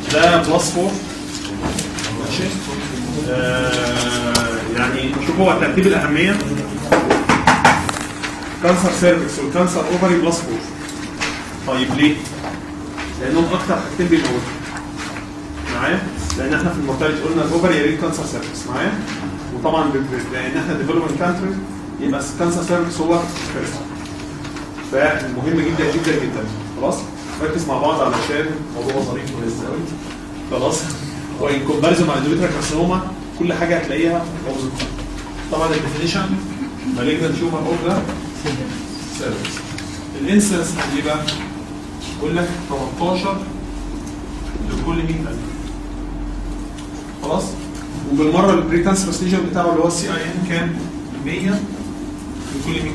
ده بلس 4 ماشي آه يعني شوفوا هو ترتيب الاهميه كانسر سيرفكس والكانسر اوفري بلس 4 طيب ليه؟ لانهم اكتر حاجتين بيموتوا معايا؟ لان احنا في المورتاليتي قلنا الاوفري يا ريت كانسر سيرفكس معايا؟ وطبعا ب- ب- لان احنا ديفلوبمنت كانتري يبقى الكانسر سيرفكس هو فيرست فمهم جدا جدا جدا خلاص ركز مع بعض علشان الموضوع ظريف ولذيذ قوي خلاص وان كومباريزون مع الاندوميتريال كارسينوما كل حاجه هتلاقيها اوبزيت طبعا الديفينيشن مالجنت تيومر اوف ذا سيرفكس الانسنس ايه بقى؟ يقول لك 13 لكل 100000 خلاص وبالمره البري كانسر ستيجن بتاعه اللي هو السي اي ان كان 100 لكل 100000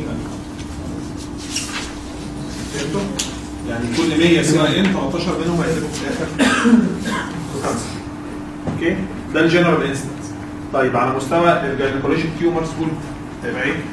فهمتوا؟ يعني كل 100 سي اي ان 13 منهم هيقلبوا في الاخر كانسر اوكي ده الجنرال انستنس طيب على مستوى الجاينيكولوجيك تيومرز دول هيبقى ايه؟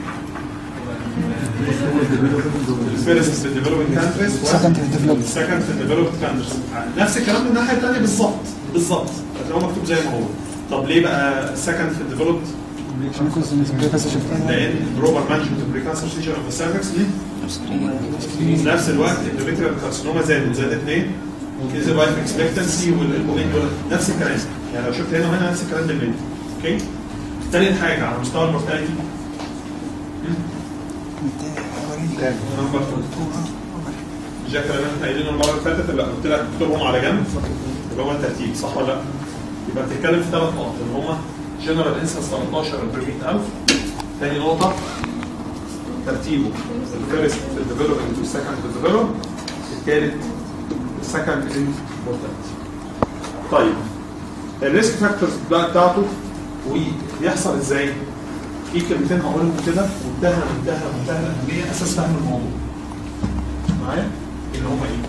الفيرست في الديفلوبينج كانتريز Second في developed. السكند في الديفلوبد كانتريز نفس الكلام من الناحيه الثانيه بالظبط بالظبط هتلاقوه مكتوب زي ما هو طب ليه بقى السكند في الديفلوبد عشان يكون بس شفتها لان بروبر مانجمنت بريكانسر ستيجن اوف ذا سيرفكس في نفس الوقت الدوميتريال كارسينوما زاد زاد اثنين كيز لايف اكسبكتنسي والالبومين دول نفس الكلام يعني لو شفت هنا وهنا نفس الكلام بالملي اوكي ثاني حاجه على مستوى المورتاليتي نمبر مش ده الكلام اللي احنا قايلينه المره اللي فاتت اللي قلت لك اكتبهم على جنب يبقى هو الترتيب صح ولا لا؟ يبقى بتتكلم في ثلاث نقط اللي هما جنرال انسنس 13 بر 100000 ثاني نقطه ترتيبه الفيرست في الديفلوبمنت والسكند في الديفلوب الثالث السكند ان مورتاليتي طيب الريسك فاكتورز بقى بتاعته ويحصل ازاي؟ في كلمتين هقولهم كده منتهى منتهى منتهى الاهميه اساس فهم الموضوع معايا؟ اللي هم ايه؟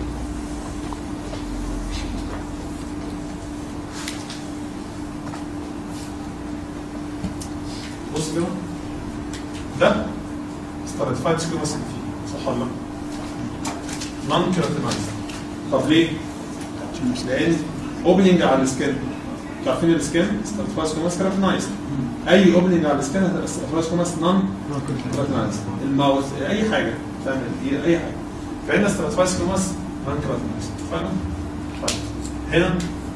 بص كده ده ستراتيفايد سكيما صح ولا لا؟ نون كيراتينايز طب ليه؟ لان اوبننج على السكن انتوا عارفين السكن ستراتيفايد سكيما كيراتينايز اي اوبننج على السكن هتبقى ستراتيفايد سكيما نون كيراتينايز الماوث اي حاجه فاهم اي حاجه فهنا ستراتيفايد سكيما نون كيراتينايز فاهم؟ طيب هنا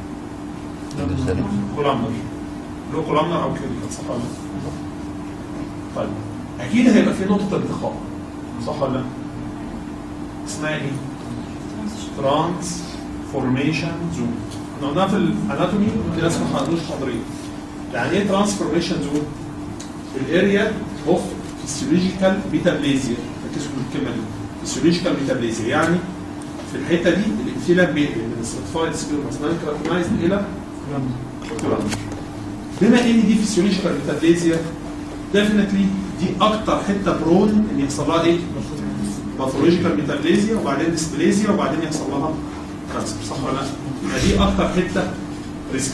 كولامنر له كولامنر او كلينيكال صح ولا لا؟ طيب اكيد هيبقى في نقطه التقاء صح ولا لا؟ اسمها ايه؟ ترانسفورميشن زون احنا قلناها في الاناتومي في ناس ما حضروش حاضرين يعني ايه ترانسفورميشن زون؟ الاريا اوف فيسيولوجيكال ميتابليزيا ركزوا في الكلمه دي فيسيولوجيكال ميتابليزيا يعني في الحته دي الانفيلام بيقلب من ستراتيفايد سكيلوماس نان كراتينايزد الى كولامنر بما ان دي فيسيولوجيكال ميتابليزيا ديفنتلي دي اكتر حته برون ان يحصل لها ايه؟ باثولوجيكال ميتابليزيا وبعدين ديسبليزيا وبعدين يحصل لها كانسر صح ولا لا؟ يبقى دي اكتر حته ريسك.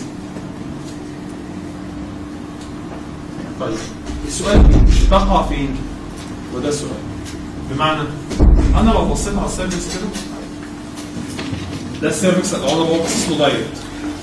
طيب السؤال تقع فين؟ وده السؤال. بمعنى انا لو بصيت على السيرفكس كده ده السيرفكس لو انا ببص اسمه دايركت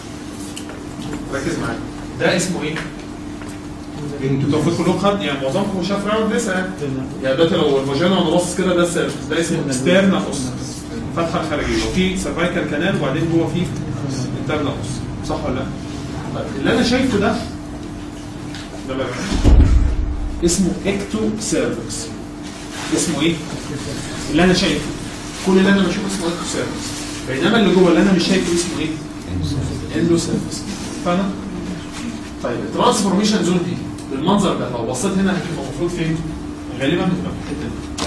ركز معايا ده اسمه ايه؟ انتوا توفيق كلهم خد يعني معظمكم شاف راوند لسه يعني يعني دلوقتي لو الفاجينا وانا باصص كده ده السيرفكس ده اسمه اكسترنال اوس الفتحه الخارجيه وفي سيرفايكال كانال وبعدين جوه في انترنال اوس صح ولا لا؟ طيب اللي انا شايفه ده ده بقى اسمه اكتو سيرفكس اسمه ايه؟ اللي انا شايفه كل اللي انا بشوفه اسمه اكتو سيرفكس بينما اللي جوه اللي انا مش شايفه اسمه ايه؟ اندو سيرفكس فانا طيب الترانسفورميشن زون دي بالمنظر ده لو بصيت هنا هتبقى المفروض فين؟ غالبا بتبقى في الحته دي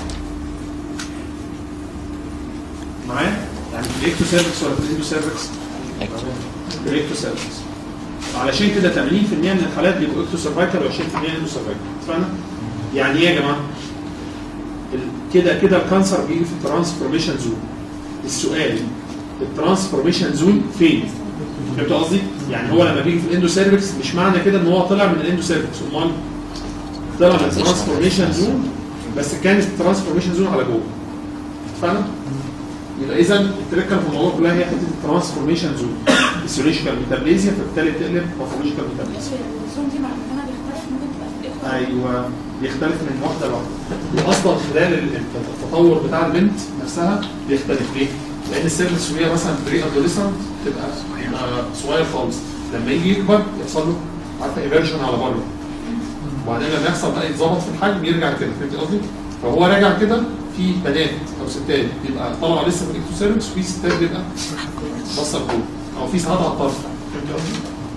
معايا؟ يعني في الاكتو سيرفكس ولا في الاندو سيرفكس؟ في الاكتو سيرفكس علشان كده 80% من الحالات بيبقوا اكتو سيرفايكال و20% اندو سيرفايكال اتفقنا؟ يعني ايه يا جماعه؟ ال- كده كده الكانسر بيجي في الترانسفورميشن زون السؤال الترانسفورميشن زون فين؟ فهمت قصدي؟ يعني هو لما بيجي في الاندو سيرفكس مش معنى كده ان هو طلع من الاندو سيرفكس امال طلع من الترانسفورميشن زون بس كانت الترانسفورميشن زون على جوه اتفقنا؟ يبقى اذا التركه في الموضوع كلها هي حته الترانسفورميشن زون فيسيولوجيكال ميتابليزيا فبالتالي تقلب باثولوجيكال ميتابليزيا الرسوم دي معناها بيختلف ممكن تبقى في الإخوة. ايوه بيختلف من واحده لواحده واصلا خلال ال- التطور بتاع البنت نفسها بيختلف ليه؟ لان السيرفس وهي مثلا بري ادوليسنت تبقى يبقى صغير خالص لما يجي يكبر يحصل له عارفه ايفيرجن على بره وبعدين لما يحصل بقى يتظبط في الحجم يرجع كده فهمت قصدي؟ فهو راجع كده في بنات او ستات بيبقى طالعه لسه من الاكتو سيرفكس وفي ستات بيبقى بصر فوق او في ساعات على الطرف فهمت قصدي؟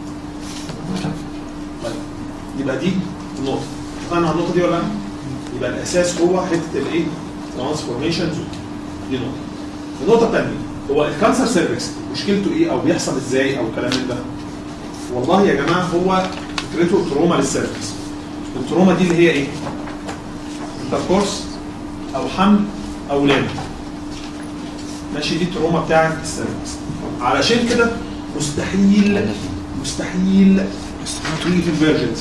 طيب يبقى دي النقطة اتفقنا على النقطة دي ولا لا؟ يبقى الأساس هو حتة الإيه؟ ترانسفورميشن زون دي نقطة النقطة الثانية هو الكانسر سيرفكس مشكلته إيه أو بيحصل إزاي أو كلام من ده؟ والله يا جماعة هو فكرته تروما للسيرفكس التروما دي اللي هي إيه؟ انتركورس أو حمل أو ولادة ماشي دي التروما بتاعت السيرفكس علشان كده مستحيل مستحيل تيجي في الفيرجنز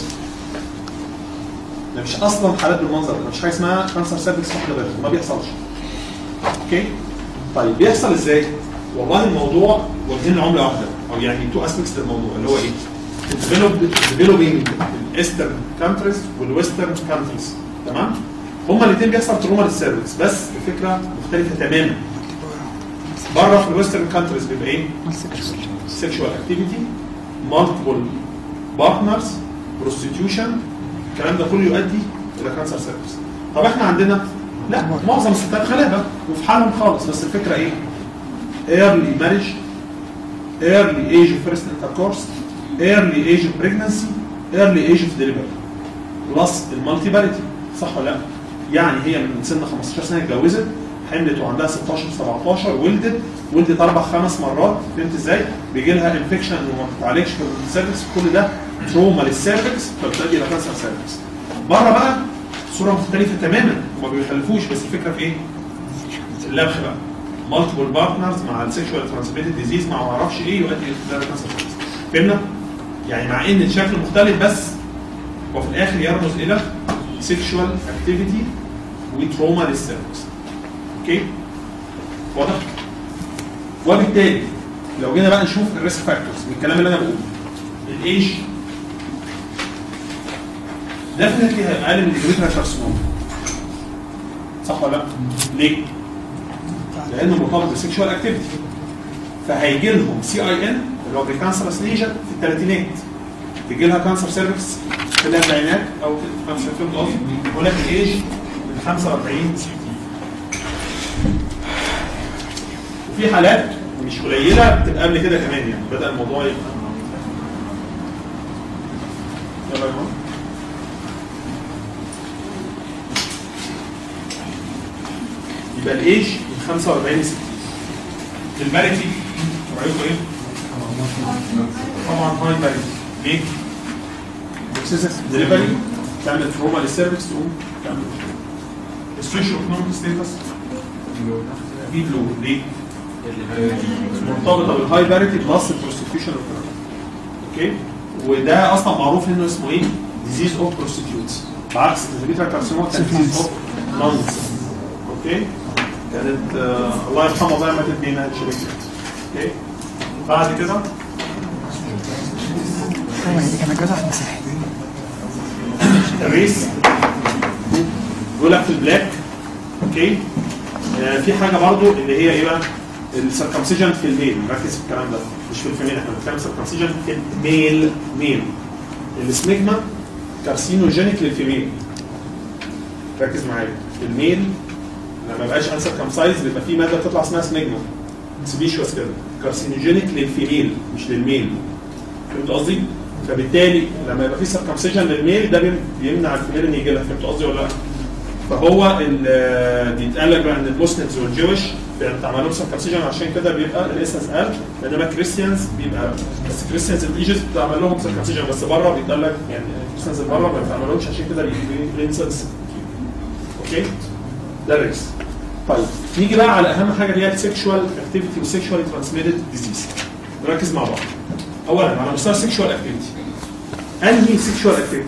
ده مش اصلا حالات بالمنظر ده مش حاجه اسمها كانسر سيرفكس واحده فيرجن ما بيحصلش اوكي طيب بيحصل ازاي والله الموضوع واخدين عمله واحده او يعني تو اسبكتس للموضوع اللي هو ايه ديفلوبينج الايسترن كانتريز والويسترن كانتريز تمام هما الاثنين بيحصل تروما للسيرفكس بس الفكره مختلفه تماما بره في الويسترن كانتريز بيبقى ايه sexual activity multiple partners prostitution الكلام ده كله يؤدي الى كانسر سيرفيس طب احنا عندنا لا معظم الستات غلابه وفي حالهم خالص بس الفكره ايه early marriage early age of first intercourse early age of pregnancy early age of delivery بلس المالتيباليتي صح ولا لا؟ يعني هي من سن 15 سنه اتجوزت حملت وعندها 16 17 ولدت ولدت اربع خمس مرات فهمت ازاي؟ بيجي لها انفكشن وما بتتعالجش في السيرفكس كل ده تروما للسيرفكس فبتؤدي الى كانسر سيرفكس. بره بقى صوره مختلفه تماما وما بيخلفوش بس الفكره في ايه؟ اللبخ بقى مالتيبل بارتنرز مع السيكشوال ترانسميتد ديزيز مع ما اعرفش ايه يؤدي الى كانسر سيرفكس. فهمنا؟ يعني مع ان الشكل مختلف بس وفي الاخر يرمز الى sexual activity وتروما للسيرفكس. اوكي؟ واضح؟ وبالتالي لو جينا بقى نشوف الريسك فاكتورز من الكلام اللي انا بقوله الايج ديفنتلي هيبقى اقل من الجريترا كارسينوما صح ولا لا؟ ليه؟ لانه مرتبط بالسكشوال اكتيفيتي فهيجي لهم سي اي ان اللي هو بريكانسرس ليجن في الثلاثينات تيجي لها كانسر سيرفكس في الاربعينات او في 55 قصدي ولكن ايج من 45 ل 60 وفي حالات مش قليله بتبقى قبل كده كمان يعني بدا الموضوع يبقى يلا يا جماعة. يبقى الايج من 45 ل 60 الباريتي رايكم ايه؟ طبعا هاي باريتي ليه؟ اكسسيف دليفري تعمل تروما للسيرفكس تقوم تعمل السوشيال ايكونوميك ستيتس في بلو ليه؟ مرتبطه بالهاي باريتي بلس البروستيتيوشن اوكي وده اصلا معروف انه اسمه ايه؟ ديزيز اوف بروستيتيوتس بعكس الفيترا كارسينوما كان ديزيز اوف نونز اوكي كانت آه الله يرحمها بقى ماتت بينا الشركه اوكي بعد كده انا جدع في مسيحي الريس بيقول لك في البلاك اوكي آه في حاجه برضو اللي هي ايه بقى السركمسيجن في الميل ركز في الكلام ده مش في الفيميل احنا بنتكلم سركمسيجن في الميل ميل السميجما كارسينوجينيك للفيميل ركز معايا في الميل لما يبقاش انسر كامسايز بيبقى في ماده بتطلع اسمها سميجما سبيشوس كده كارسينوجينيك للفيميل مش للميل فهمت قصدي؟ فبالتالي لما يبقى في سركمسيجن للميل ده بيم- بيمنع الفيميل ان يجي لها فهمت قصدي ولا لا؟ فهو ال- بيتقال لك بقى ان المسلمز والجويش بيتعمل لهم سركمسيجن عشان كده بيبقى الاساس قال بينما كريستيانز بيبقى بس كريستيانز الايجيبت بتعمل لهم سركمسيجن بس بره بيتقال لك يعني كريستيانز اللي بره ما بيتعملهمش عشان كده بينسلس اوكي؟ ده الريكس طيب نيجي بقى على اهم حاجه اللي هي السكشوال اكتيفيتي والسكشوالي ترانسميتد ديزيز نركز مع بعض اولا على مستوى السكشوال اكتيفيتي انهي سكشوال اكتيفيتي؟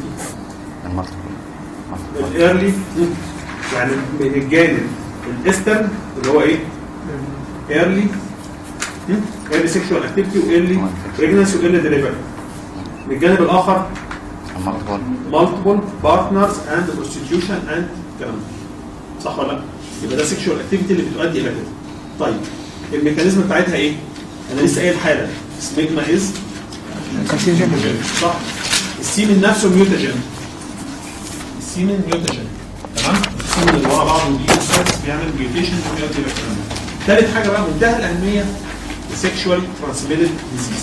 الايرلي يعني من الجانب الاسترن اللي هو ايه؟ ايرلي ايرلي سيكشوال اكتيفيتي وايرلي بريجنسي وايرلي ديليفري من الجانب الاخر المرض multiple partners and prostitution and الكلام ده صح ولا لا؟ يبقى ده سيكشوال اكتيفيتي اللي بتؤدي الى كده. طيب الميكانيزم بتاعتها ايه؟ انا لسه قايل حالا سميجما از كارسينوجين صح السيمن نفسه ميوتاجين السيمن ميوتاجين تمام؟ السيمن اللي ورا بعضه دي السايتس بيعمل ميوتيشن وبيؤدي الى الكلام ده. ثالث حاجه بقى منتهى الاهميه السيكشوال ترانسميتد ديزيز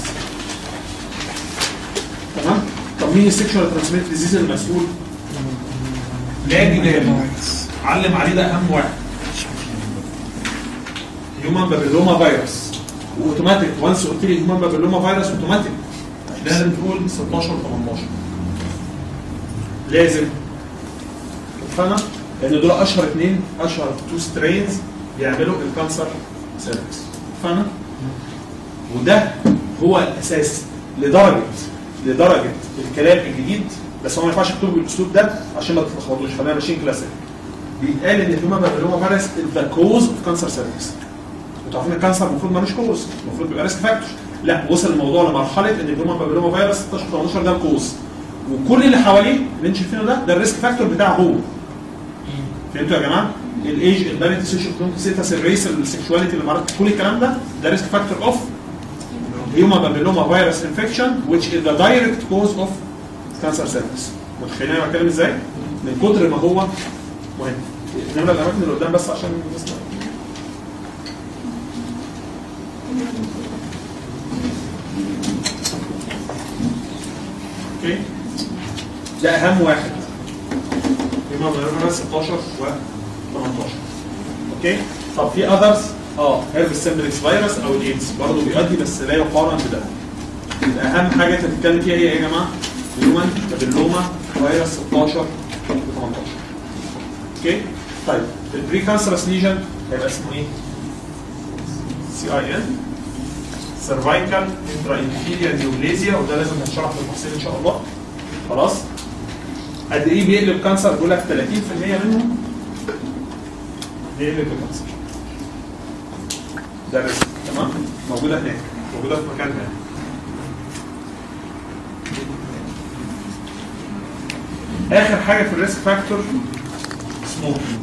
تمام؟ طب مين السيكشوال ترانسميتد ديزيز المسؤول؟ لاجي لاجي علم عليه ده اهم واحد هيومن بابيلوما فيروس واوتوماتيك وانس قلت لي هيومن بابيلوما فيروس اوتوماتيك لازم تقول 16 18 لازم اتفقنا؟ لان دول اشهر اثنين اشهر تو سترينز بيعملوا الكانسر سيرفكس اتفقنا؟ وده هو الاساس لدرجه لدرجه الكلام الجديد بس هو ما ينفعش اكتبه بالاسلوب ده عشان ما تتلخبطوش خلينا ماشيين كلاسيك بيتقال ان الهيومن بابيلوما فيروس ذا كوز اوف كانسر سيرفكس انتوا عارفين الكانسر المفروض مالوش كوز المفروض بيبقى ريسك فاكتور لا وصل الموضوع لمرحله ان الهيومن بابيلوما فيروس 16 18 ده الكوز وكل اللي حواليه اللي انتوا شايفينه ده ده الريسك فاكتور بتاعه هو فهمتوا يا جماعه؟ الايج البارنت سوشيال ايكونوميك ستاتس الريس السكشواليتي اللي معرفش كل الكلام ده ده ريسك فاكتور اوف human papilloma virus infection which is the direct cause of cancer cells متخيلين انا بتكلم ازاي؟ من كتر ما هو مهم نملى الاماكن اللي قدام بس عشان نسمع اوكي ده اهم واحد human papilloma 16 و 18 اوكي طب في اذرز اه هيرب سيمبلكس فيروس او الايدز برضه بيؤدي بس لا يقارن بده يبقى اهم حاجه انت بتتكلم فيها هي ايه يا جماعه؟ هيومن بابيلوما فيروس 16 و 18 اوكي طيب البري كانسرس ليجن هيبقى اسمه ايه؟ سي اي ان سيرفايكال انترا انفيريا نيوبليزيا وده لازم هنشرح بالتفصيل ان شاء الله خلاص قد ايه بيقلب كانسر؟ بيقول لك 30% منهم بيقلب الكانسر ده الريسك تمام موجوده هناك موجوده في مكانها يعني. اخر حاجه في الريسك فاكتور سموكينج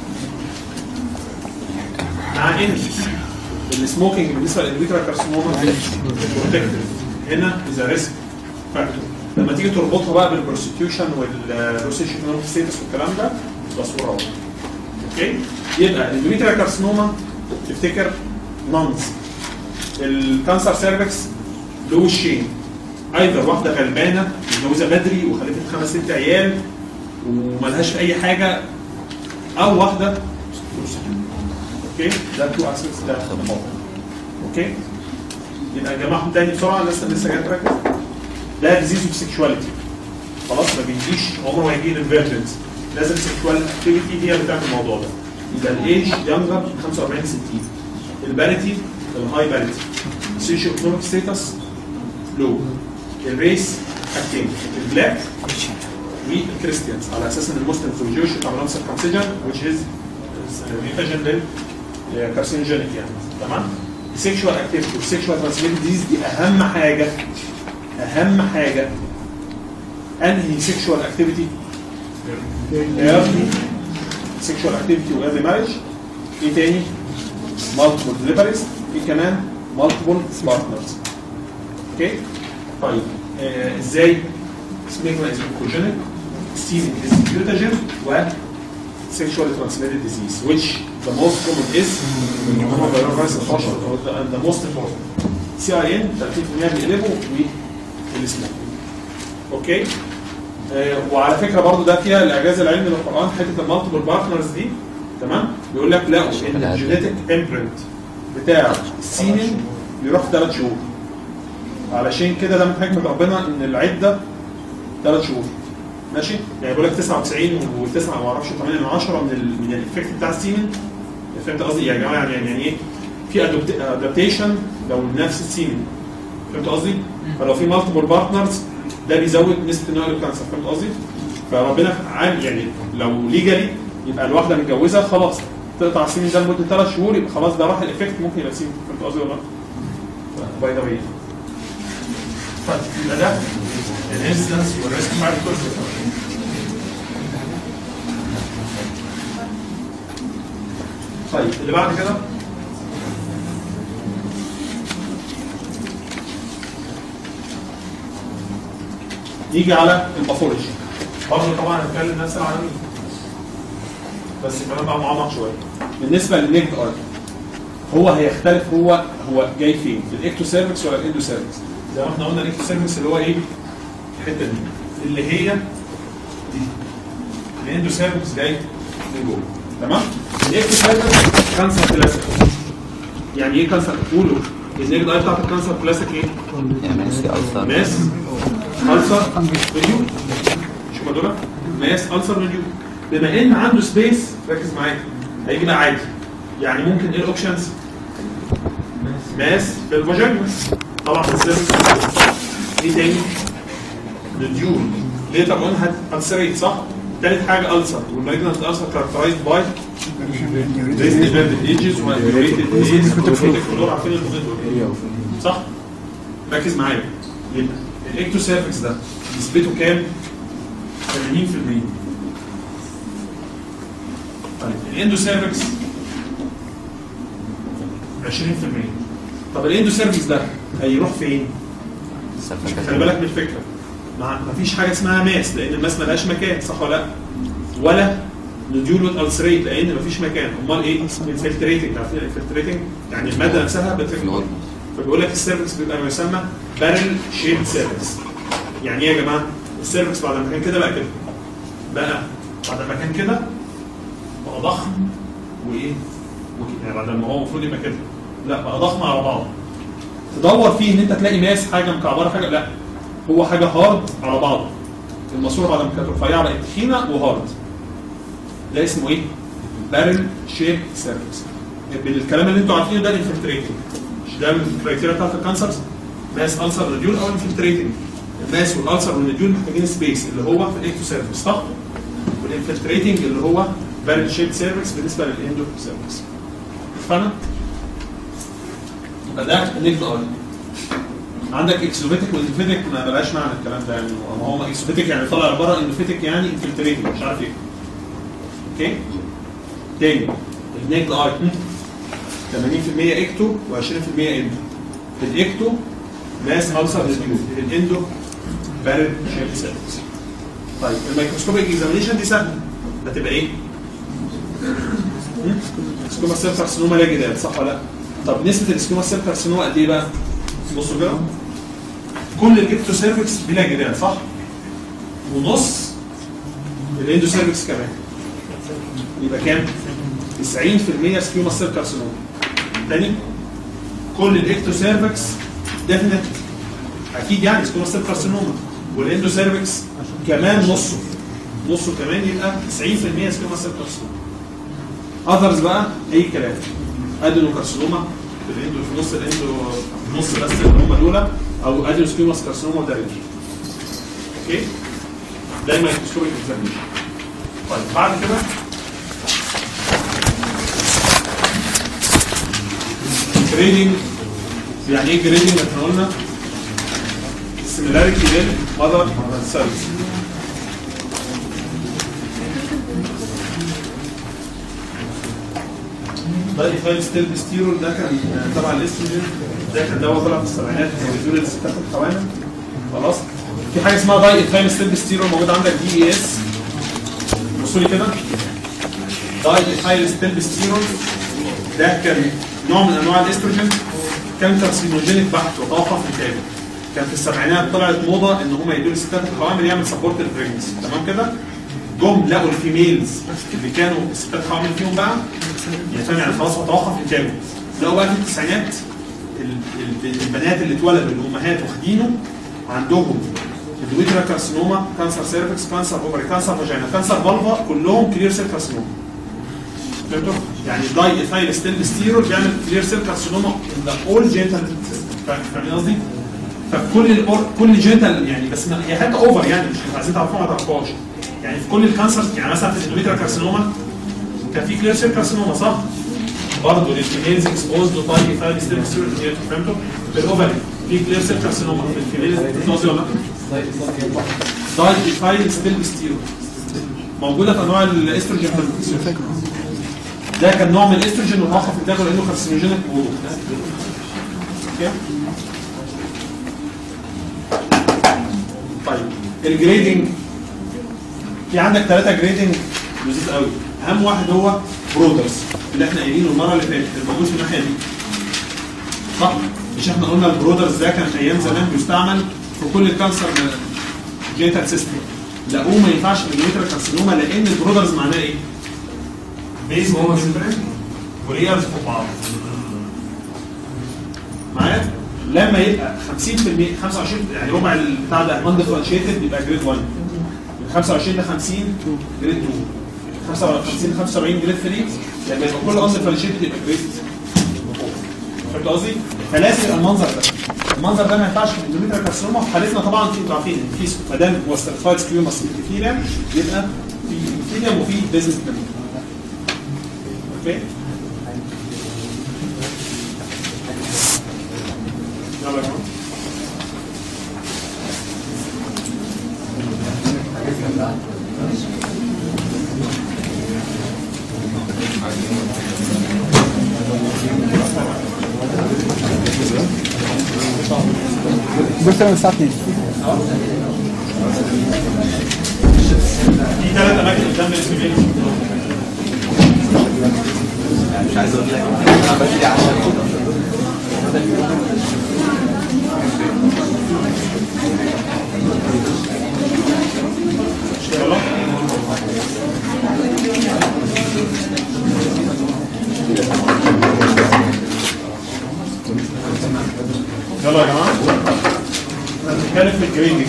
مع ان السموكينج بالنسبه للانفيترا كارسينوما بروتكتيف هنا از ريسك فاكتور لما تيجي تربطها بقى بالبروسيكيوشن والبروسيكيوشن ستيتس والكلام ده ده صوره واحده اوكي يبقى الانفيترا كارسينوما تفتكر نونز الكانسر سيرفكس له وشين ايضا واحده غلبانه متجوزه بدري وخلفت خمس ست عيال وملهاش في اي حاجه او واحده اوكي ده تو اسبكتس ده الموضوع اوكي يبقى نجمعهم تاني بسرعه لسه لسه جاي تركز ده ديزيز اوف سيكشواليتي خلاص ما بيجيش عمره ما يجي الفيرجنز لازم سيكشوال اكتيفيتي هي اللي بتعمل الموضوع ده يبقى الايج يانجر 45 60 الباريتي الهاي باريتي السوشيو ايكونوميك ستيتس لو الريس حاجتين البلاك والكريستيانز على اساس ان المسلمز والجيوش يتعملوا لهم سيركمسيجن which is ميوتاجن للكارسينوجينيك يعني تمام السكشوال اكتيفيتي والسكشوال ترانسميتد ديز دي اهم حاجه اهم حاجه انهي سكشوال اكتيفيتي early sexual activity و early marriage ايه تاني multiple deliveries ايه كمان multiple partners اوكي طيب آه ازاي سميجما از اونكوجينيك سيمين از ميوتاجين و sexually transmitted disease which the most common is coronavirus 16 and the most important سي اي ان 30% بيقلبوا والسموك اوكي آه، وعلى فكره برضو ده فيها الاعجاز العلمي للقران حته المالتيبل بارتنرز دي تمام بيقول لك لقوا ان الجينيتك امبرنت بتاع السيمن بيروح ثلاث شهور علشان كده ده من حكمه ربنا ان العده ثلاث شهور ماشي يعني بيقول لك 99 و9 ما اعرفش 8 من 10 من ال من الافكت بتاع السيمن فهمت قصدي يا جماعه يعني يعني ايه في ادابتيشن لو نفس السيمن فهمت قصدي؟ فلو في مالتيبل بارتنرز ده بيزود نسبه النقل الكانسر فهمت قصدي؟ فربنا عام يعني لو ليجالي يبقى الواحده متجوزه خلاص تقطع السيمن ده لمده ثلاث شهور يبقى خلاص ده راح الافكت ممكن يبقى سيمن فهمت قصدي ولا لا؟ باي ذا واي طيب يبقى ده الانسنس والريسك بعد كل طيب اللي بعد كده نيجي على الباثولوجي برضه طبعا هنتكلم نفس العناوين بس الكلام بقى معمق شويه بالنسبه للنيكد ارت هو هيختلف هو هو جاي فين؟ في الاكتو سيرفكس ولا الاندو سيرفكس؟ زي ما احنا قلنا الاكتو سيرفكس اللي هو ايه؟ الحته دي اللي هي دي الاندو سيرفكس جاي من جوه تمام؟ الاكتو سيرفكس كانسر كلاسيك يعني ايه كانسر؟ قولوا النيكد ارت بتاعت الكانسر كلاسيك ايه؟ يا ماشي ألسر ماس ألسر ريديو شوف دول ماس ألسر ريديو بما ان عنده سبيس ركز معايا هيجي بقى عادي يعني ممكن ايه الاوبشنز ماس في الفاجينا طبعا في السيرفس ايه تاني ريديو ليتر اون هات ألسريت صح تالت حاجه ألسر والمالجنت ألسر كاركترايزد باي ريزني بيرد ايجز ومايوريتد ايز كلهم عارفين الخطوط دول صح ركز معايا يبقى الاكتو سيرفكس ده نسبته كام 80% طيب الاندو سيرفكس 20% طب الاندو سيرفكس ده هيروح فين خلي بالك من الفكره ما مفيش حاجه اسمها ماس لان الماس ملهاش مكان صح ولا لا ولا نديول السريت لان مفيش مكان امال ايه الفلتريتنج عارفين الفلتريتنج يعني الماده نفسها بتفلتر فبيقول لك السيرفكس بيبقى ما يسمى بارل شيب سيرفكس يعني ايه يا جماعه السيرفكس بعد ما كان كده بقى كده بقى بعد ما كان كده بقى ضخم وايه وكده يعني بعد ما هو المفروض يبقى كده لا بقى ضخم على بعض تدور فيه ان انت تلاقي ماس حاجه مكعبره حاجه لا هو حاجه هارد على بعض الماسوره بعد ما كانت رفيعه بقت تخينه وهارد ده اسمه ايه؟ بارل شيب سيرفكس بالكلام اللي انتوا عارفينه ده الانفلتريتنج مش ده من الكرايتيريا بتاعت الكانسرز ماس السر ريديول او انفلتريتنج الماس والالسر والريديول محتاجين سبيس اللي هو في الاكتو سيرفكس صح؟ والانفلتريتنج اللي هو بارل شيب سيرفكس بالنسبه للاندو سيرفكس فاهمه؟ يبقى ده النيكد ار عندك اكسوفيتك والانفيتك ما بلاش معنى الكلام ده يعني ما هو اكسوفيتك يعني طالع بره انفيتك يعني انفلتريتنج مش عارف ايه اوكي تاني النيكد ار 80% اكتو و20% اندو الاكتو ماس السر ريديول الاندو بارد شيب سيلز طيب الميكروسكوبيك اكزامينشن دي سهله هتبقى ايه؟ سكوما سيل كارسينوما لا جدال صح ولا لا؟ طب نسبه السكوما سيل كارسينوما قد ايه بقى؟ بصوا كده كل الاكتو سيرفكس بلا جدال صح؟ ونص الاندو سيرفكس كمان يبقى كام؟ 90% سكيوما سيل كارسينوما تاني كل الاكتو سيرفكس ديفينيت اكيد يعني سكيوما سيل كارسينوما والاندو سيرفكس كمان نصه نصه كمان يبقى 90% سكيوما سيل كارسينوما اذرز بقى اي كلام ادينو كارسينوما في الاندو في نص الاندو نص بس اللي هم دول او ادينو سكيوما كارسينوما ده رينج اوكي ده مايكروسكوبيك اكزامينشن طيب بعد كده جريدنج يعني ايه جريدنج احنا قلنا similarity للمذر سيلز ده ايثايل ستيل ستيرول ده كان تبع الاستروجين ده كان دواء طلع في السبعينات بيدول للستات الحوامل خلاص في حاجه اسمها داي ايثايل ستيل ستيرول موجود عندك دي اي اس بصوا لي كده داي ايثايل ستيل ستيرول ده كان نوع من انواع الاستروجين كان كارسينوجينيك بحت وطاقه في الكامل كان في السبعينات طلعت موضه ان هم يدوا للستات الحوامل يعمل سبورت للبريجنسي تمام كده جم لقوا الفيميلز اللي كانوا الستات حوامل فيهم بقى يعني فاهم يعني خلاص توقف انتاجه لقوا بقى في التسعينات ال- ال- البنات اللي اتولدوا الامهات واخدينه عندهم اندوميتريال كارسينوما كانسر سيرفكس كانسر اوفري كانسر فاجينا كانسر فالفا كلهم كلير سيل كارسينوما فهمتوا؟ يعني الداي ايثايل ستيل ستيرول بيعمل كلير سيل كارسينوما ان ذا اول جينتال فاهمين قصدي؟ فكل الأور... كل جينتال يعني بس ما- هي حته اوفر يعني مش عايزين تعرفوها ما تعرفوهاش يعني في كل الكانسر يعني مثلا في الاندوميتريال كارسينوما كان في كلير سيل كارسينوما صح؟ برضه للفيميلز اكسبوزد وطاي فايل ستيل فهمتوا؟ في الاوفري في كلير سيل كارسينوما في الفيميلز بتوصي ولا لا؟ داي فايل ستيل ستيرو موجوده في انواع الاستروجين في الفسيولوجي. ده كان نوع من الاستروجين وتوقف انتاجه لانه كارسينوجينيك بوضوح اوكي طيب الجريدنج في عندك ثلاثه جريدنج لذيذ قوي اهم واحد هو برودرز اللي احنا قايلينه المره اللي فاتت الموجود في الناحيه دي صح مش احنا قلنا البرودرز ده كان ايام زمان بيستعمل في كل الكانسر جينيتال سيستم لقوه ما ينفعش في الجينيتال كارسينوما لان البرودرز معناه ايه؟ بيز هو وليرز فوق بعض معايا لما يبقى 50% 25 يعني ربع البتاع ده اندفرنشيتد يبقى جريد 1 من 25 ل 50 جريد 2 55 75 جريد 3 لما يبقى كله اندفرنشيتد يبقى جريد 4 فهمت قصدي؟ فلازم يبقى المنظر ده المنظر ده ما ينفعش في الاندوميتريال كارسينوما في حالتنا طبعا في انتوا عارفين ان في ما دام هو ستراتيفايد سكيوماس ابيثيليوم يبقى في ابيثيليوم وفي بيزنس اوكي يلا يا جماعه بص انا الساعه 2 في ثلاث اماكن قدام الاسمين مش عايز اقول لك انا بدري عشان يلا يلا يا جماعه احنا بنتكلم في الجريدنج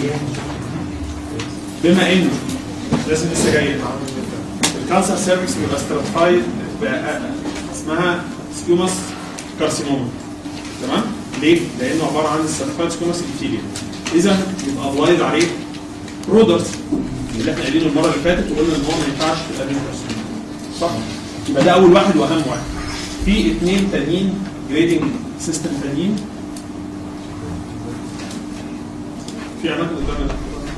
بما ان لازم لسه جاي الكانسر سيرفيس بيبقى ستراتيفايد اسمها سكيوماس كارسينوما تمام ليه؟ لانه عباره عن ستراتيفايد سكيوماس ابيثيليوم اذا يبقى ابلايد عليه برودرز اللي احنا قايلينه المره اللي فاتت وقلنا ان هو ما ينفعش تبقى بين كارسينوما صح؟ يبقى ده اول واحد واهم واحد في اثنين تانيين جريدنج سيستم تانيين في اماكن قدامنا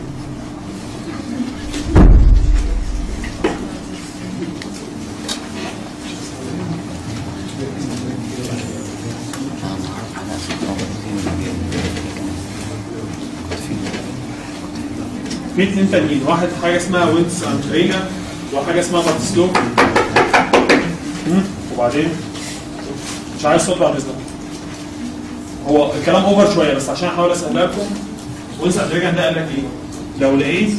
في اثنين تانيين واحد حاجه اسمها وينس انترينا وحاجه اسمها باتسلوب وبعدين مش عايز صوت بعد اذنك هو الكلام اوفر شويه بس عشان احاول اسالها لكم وينس انترينا ده قال لك ايه؟ لو لقيت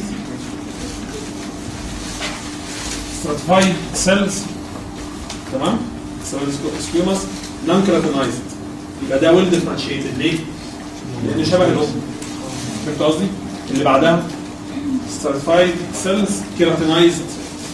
stratified cells تمام؟ سكيوماس نون كراتينايزد يبقى ده ويل ديفرنشيتد ليه؟ لان شبه الام فهمت قصدي؟ اللي بعدها stratified cells keratinized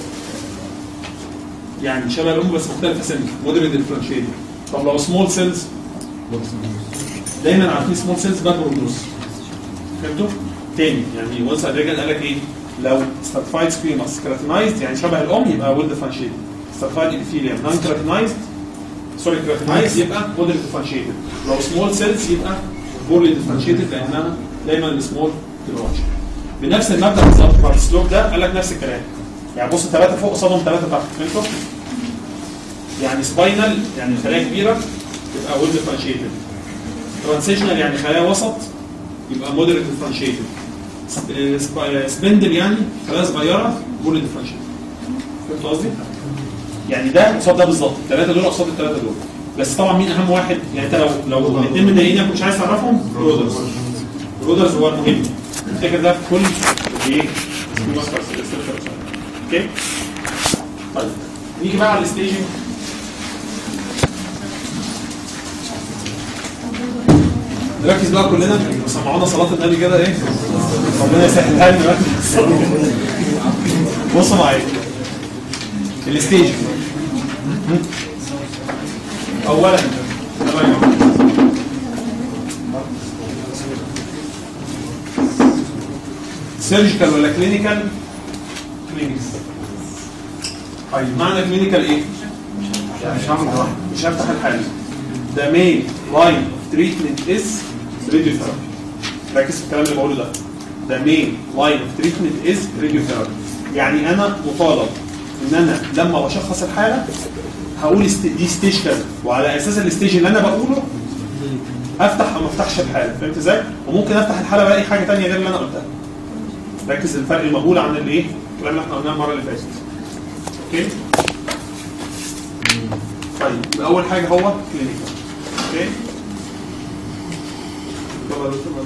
يعني شبه الام بس مختلفه سنه مودريت ديفرنشيتد طب لو سمول سيلز دايما عارفين سمول سيلز ده بروجنوز فهمتوا؟ تاني يعني وانس ادريجن قال لك ايه؟ لو stratified squamous keratinized يعني شبه الام يبقى ويل ديفرنشيتد stratified epithelium non keratinized سوري كراتينايز يبقى موديل ديفرنشيتد لو سمول سيلز يبقى بورلي ديفرنشيتد لانها دايما السمول تبقى وحشه بنفس المبدا بالظبط بتاع السلوك ده قال لك نفس الكلام يعني بص ثلاثه فوق قصادهم ثلاثه تحت فهمتوا؟ يعني سباينال يعني خلايا كبيره يبقى ويل ديفرنشيتد ترانسيشنال يعني خلايا وسط يبقى مودريت ديفرنشيتد سبندل يعني خلايا صغيره بورلي ديفرنشيتد فهمت قصدي؟ يعني ده قصاد ده بالظبط الثلاثه دول قصاد الثلاثه دول بس طبعا مين اهم واحد يعني انت لو لو الاثنين مضايقينك مش عايز تعرفهم برودرز برودرز هو المهم افتكر ده في كل ايه اوكي طيب نيجي بقى على الستيجنج نركز بقى كلنا سمعونا صلاة النبي كده ايه ربنا يسهلها لنا بصوا معايا الستيج اولا يلا يا جماعة. سيرجيكال ولا كلينيكال كلينيكس طيب معنى كلينيكال ايه مش هعمل ده مش هفتح الحاله ده مين لاين تريتمنت از راديو ثيرابي ركز في الكلام اللي بقوله ده ده مين لاين اوف تريتمنت از راديو ثيرابي يعني انا مطالب ان انا لما بشخص الحاله هقول است- دي ستيج كذا وعلى اساس الستيج اللي انا بقوله افتح او ما افتحش الحاله فهمت ازاي؟ وممكن افتح الحاله بلاقي حاجه ثانيه غير اللي انا قلتها ركز الفرق المهول عن الايه؟ الكلام اللي احنا قلناه المره اللي فاتت اوكي؟ طيب يبقى اول حاجه هو كلينيكال اوكي؟ يلا يا دكتور.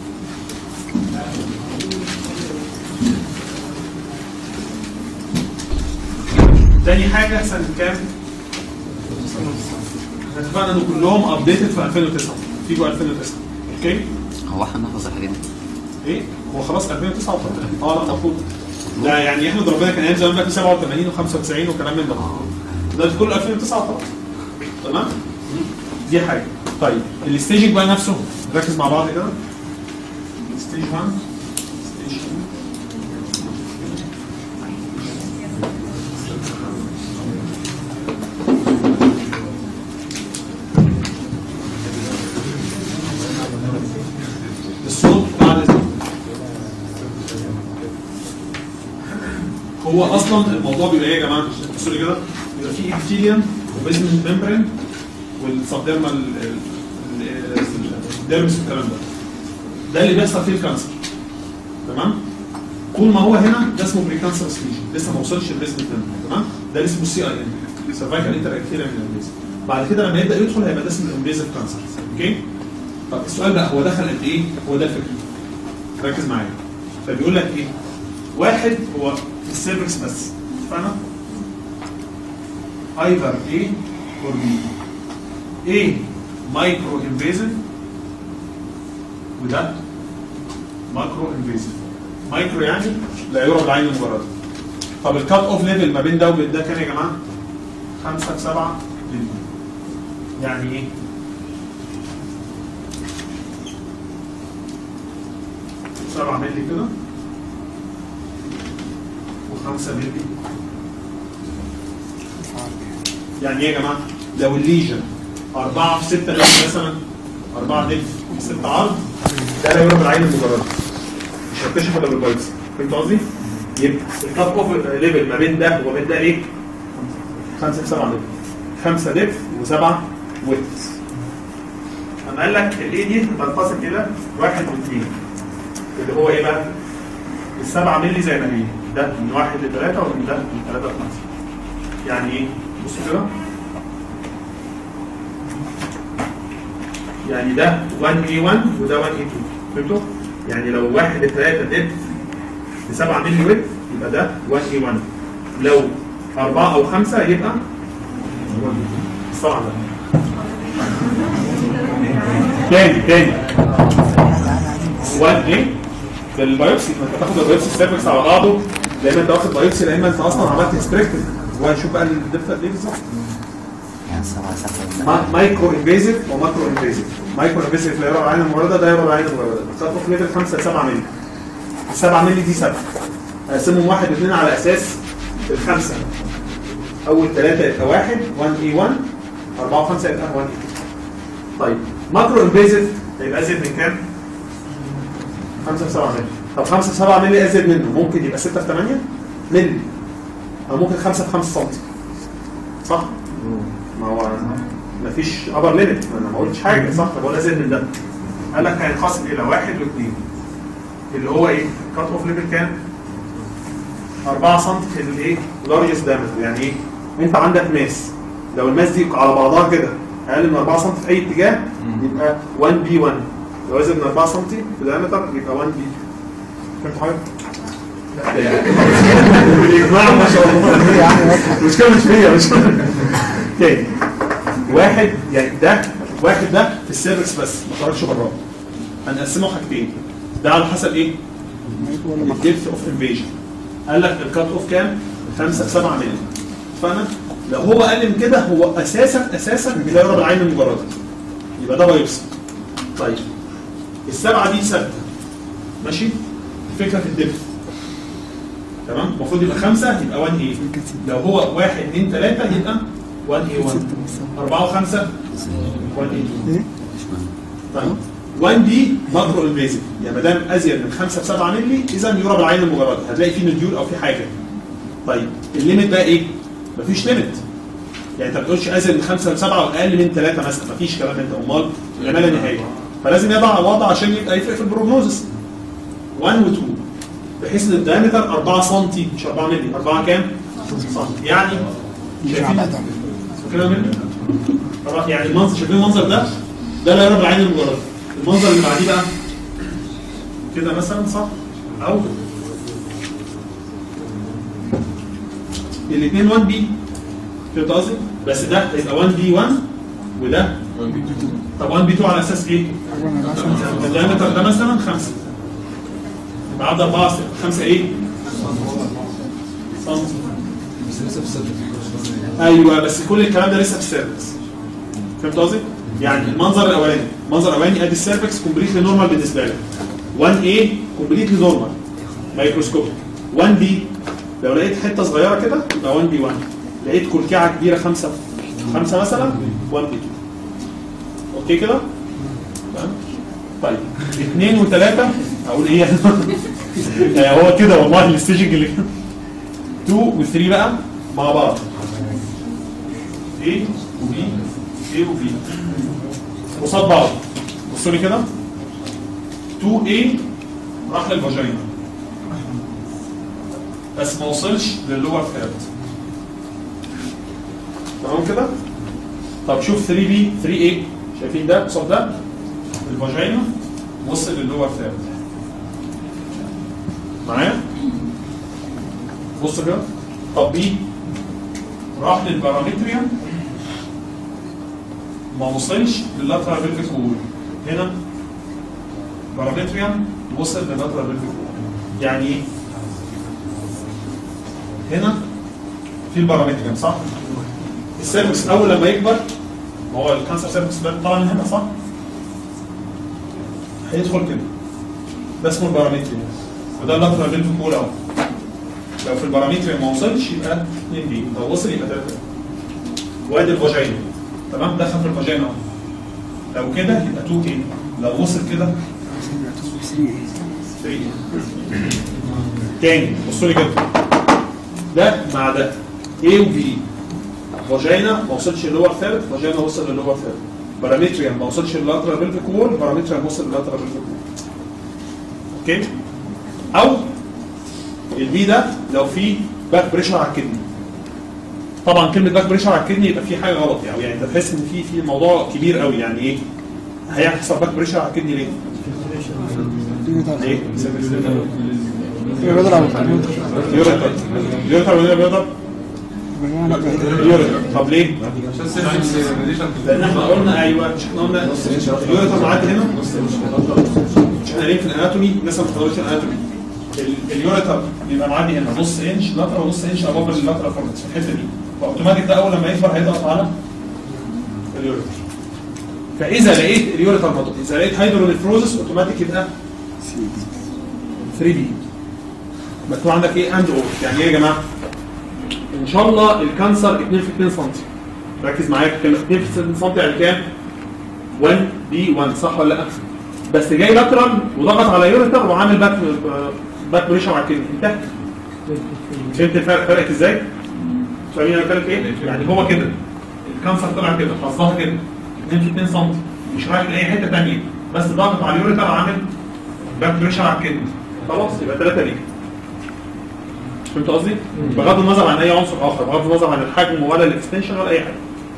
تاني حاجه سنه كام؟ احنا اتفقنا ان كلهم ابديتد في 2009 فيجو 2009 اوكي؟ هو احنا نحفظ الحاجات دي ايه هو خلاص 2009 وطلع. اه لا المفروض ده يعني احمد ربنا كان ايام زمان بقى في 87 و95 وكلام من ده ده كله 2009 وطلع. تمام دي حاجه طيب الستيجنج بقى نفسه ركز مع بعض كده ستيج 1 ستيج 2 الصوت بعد إذنك. هو اصلا الموضوع بيبقى ايه يا جماعه؟ بصوا لي كده بيبقى فيه ابيثيليوم وبيزمنت ممبرين والسبديرمال الديرمس والكلام ده ده اللي بيحصل فيه الكانسر تمام؟ طول ما هو هنا ده اسمه بري كانسر سليجن لسه ما وصلش البيزمنت ممبرين تمام؟ ده اللي اسمه سي اي ان سيرفايكال انتر اكتيريا من بعد كده لما يبدا يدخل هيبقى ده اسمه الانفيزيف كانسر اوكي؟ طب السؤال بقى هو دخل قد ايه؟ هو ده الفكره ركز معايا فبيقول لك ايه؟ واحد هو في السيرفكس بس اتفقنا؟ ايذر A or B A مايكرو انفيزيف وده ماكرو انفيزيف مايكرو يعني لا يرى بالعين المجرده طب الكات اوف ليفل ما بين ده وبين ده كام يا جماعه؟ 5 ل 7 يعني ايه؟ سبعة مللي كده وخمسة مللي يعني ايه يا جماعة؟ لو الليجن أربعة في ستة دلف مثلا أربعة دلف في ستة عرض ده لا يرى بالعين المجردة مش هتكتشف إلا بالبايتس فهمت قصدي؟ يبقى الكات اوف ليفل ما بين ده وما بين ده ايه؟ خمسة في سبعة دلف خمسة دلف وسبعة ويتس أما قال لك الايه دي تنقسم إلى واحد واثنين اللي هو ايه بقى؟ السبعة مللي زي ما هي ده من واحد لثلاثة ومن ده من ثلاثة لخمسة يعني ايه؟ بصوا كده يعني ده 1A1 وده 1A2 فهمتوا؟ يعني لو واحد لثلاثة ديب ب 7 مللي ويت يبقى ده 1A1 لو أربعة أو خمسة يبقى طبعا ده تاني تاني 1 ايه بالبايوبسي ما انت تاخد البايوبسي السيرفكس على بعضه لا اما انت واخد بايوبسي لا اما انت اصلا عملت اكستراكتد وهنشوف بقى الدفه دي بالظبط يعني سبعة سبعة ما- مايكرو انفيزيف وماكرو انفيزيف مايكرو انفيزيف لا يرى العين المجرده ده يرى العين المجرده خط اوف ليفل 5 ل 7 مللي ال 7 مللي دي ثابته هقسمهم واحد واثنين على اساس الخمسه اول ثلاثه يبقى واحد 1 اي 1 4 و5 يبقى 1 اي طيب ماكرو انفيزيف هيبقى ازيد من كام؟ 5 في 7 مللي طب 5 في 7 مللي ازيد منه ممكن يبقى 6 في 8 مللي او ممكن 5 في 5 سم صح؟ ما هو ما فيش ابر ليميت انا ما قلتش حاجه صح طب ولا زاد من ده قال لك هينقسم الى واحد واثنين اللي هو ايه؟ كات اوف ليفل كام؟ 4 سم في الايه؟ لارجست دايمتر يعني ايه؟ انت عندك ماس لو الماس دي على بعضها كده اقل من 4 سم في اي اتجاه يبقى 1 بي 1 لو ازيد من 4 سم في الدايمتر يبقى 1 بي فهمت حاجه؟ الاجماع ما شاء الله المشكله مش فيا مش تاني واحد يعني ده واحد ده في السيرفكس بس ما خرجش براه هنقسمه حاجتين ده على حسب ايه؟ الديبث اوف انفيجن قال لك الكات اوف كام؟ 5 7 مللي فانا لو هو اقل من كده هو اساسا اساسا لا يرى بالعين المجرده يبقى ده بايوبسي طيب السبعه دي ثابته ماشي؟ الفكره في الديبث تمام؟ المفروض يبقى خمسه يبقى 1 ايه؟ لو هو واحد اثنين ثلاثه يبقى 1 a 1 4 و5 1 a 2 طيب 1 دي ماكرو انفيزيف يعني ما دام ازيد من 5 ب 7 مللي اذا يرى بالعين المجرده هتلاقي فيه نديول او في حاجه طيب الليميت بقى ايه؟ مفيش ليميت يعني انت ما بتقولش ازيد من 5 ل 7 واقل من 3 مثلا مفيش كلام انت امال لا لا نهايه فلازم يضع وضع عشان يبقى يفرق في البروجنوزس 1 و 2 بحيث ان الدايمتر 4 سم مش 4 مللي 4 كام؟ سم يعني شايفين كده مللي؟ طبعا يعني المنظر شايفين المنظر ده؟ ده لا يرى بالعين المجرده المنظر اللي بعديه بقى كده مثلا صح؟ او الاثنين 1 بي فهمت قصدي؟ بس ده هيبقى 1 بي 1 وده طب 1 بي 2 على اساس ايه؟ الدايمتر ده مثلا 5 يبقى عدد 4 5 ايه؟ سنتي ايوه بس كل الكلام ده لسه في السيرفكس فهمت قصدي؟ يعني المنظر الاولاني المنظر الاولاني ادي السيرفكس كومبليتلي نورمال بالنسبه لك 1 a كومبليتلي نورمال مايكروسكوبيك 1 b لو لقيت حته صغيره كده يبقى 1 b 1 لقيت كلكعه كبيره 5 5 مثلا 1 b 2 اوكي كده؟ تمام؟ طيب اثنين وثلاثه اقول ايه يعني هو كده والله الاستيجنج اللي كده 2 و 3 بقى مع بعض A و B A و B قصاد بعض بصوا لي كده 2A راح للفاجينا بس ما وصلش للور ثيرد تمام كده؟ طب شوف 3B 3A شايفين ده قصاد ده الفاجينا وصل للور ثيرد معايا؟ بص كده طب بي راح للبارامتريوم ما وصلش لللاترال بيلفيك وول هنا بارامتريوم وصل لللاترال بيلفيك وول يعني ايه؟ هنا في البارامتريوم صح؟ السيرفكس اول لما يكبر ما هو الكانسر سيرفكس ده طالع من هنا صح؟ هيدخل كده ده اسمه البارامتريوم وده اللاترال بيلفيك وول اهو لو في البارامتر ما وصلش يبقى 2 بي لو وصل يبقى 3 وادي الفاجينا تمام دخل في الفاجينا اهو لو كده يبقى 2 ايه لو وصل كده 3 تاني بصوا لي كده ده مع ده A و B فاجينا ما وصلش للور ثيرد فاجينا وصل للور ثيرد بارامتريوم ما وصلش لللاترال بيلفيك وول بارامتريوم وصل لللاترال بيلفيك وول اوكي او البي ده لو في باك بريشر على الكدني طبعا كلمه باك بريشر على الكدني يبقى في حاجه غلط يعني يعني انت تحس ان في في موضوع كبير قوي يعني ايه هيحصل باك بريشر على الكدني ليه؟ ليه؟ يوريتر يوريتر ولا بيضرب؟ يوريتر طب ليه؟ لان احنا قلنا ايوه مش احنا قلنا اليوريتر معدي هنا مش احنا قايلين في الاناتومي الناس ما بتحضرش الاناتومي ال- اليوريتر بيبقى معدي هنا نص انش لاترال ونص انش ابوف اللاترال فورنكس في الحته دي فاوتوماتيك ده اول لما يكبر هيضغط على اليوريتر فاذا لقيت اليوريتر مضغوط اذا لقيت هيدرونيفروزس اوتوماتيك يبقى 3 بي مكتوب عندك ايه اند اور يعني ايه يا جماعه؟ ان شاء الله الكانسر 2 في 2 سم ركز معايا كان 2 في 2 سم يعني كام؟ 1 بي 1 صح ولا لا؟ بس جاي لاترال وضغط على يوريتر وعامل باك باك بريشر على الكدني انتهت فهمت الفرق فرقت ازاي؟ فاهمين انا بتكلم في ايه؟ يعني هو كده الكانسر طلع كده حظها كده 2 في 2 سم مش رايح لاي حته ثانيه بس ضغط على اليوريتر وعامل باك بريشر على الكدني خلاص يبقى 3 ليه فهمت قصدي؟ بغض النظر عن اي عنصر اخر بغض النظر عن الحجم ولا الاكستنشن ولا اي حاجه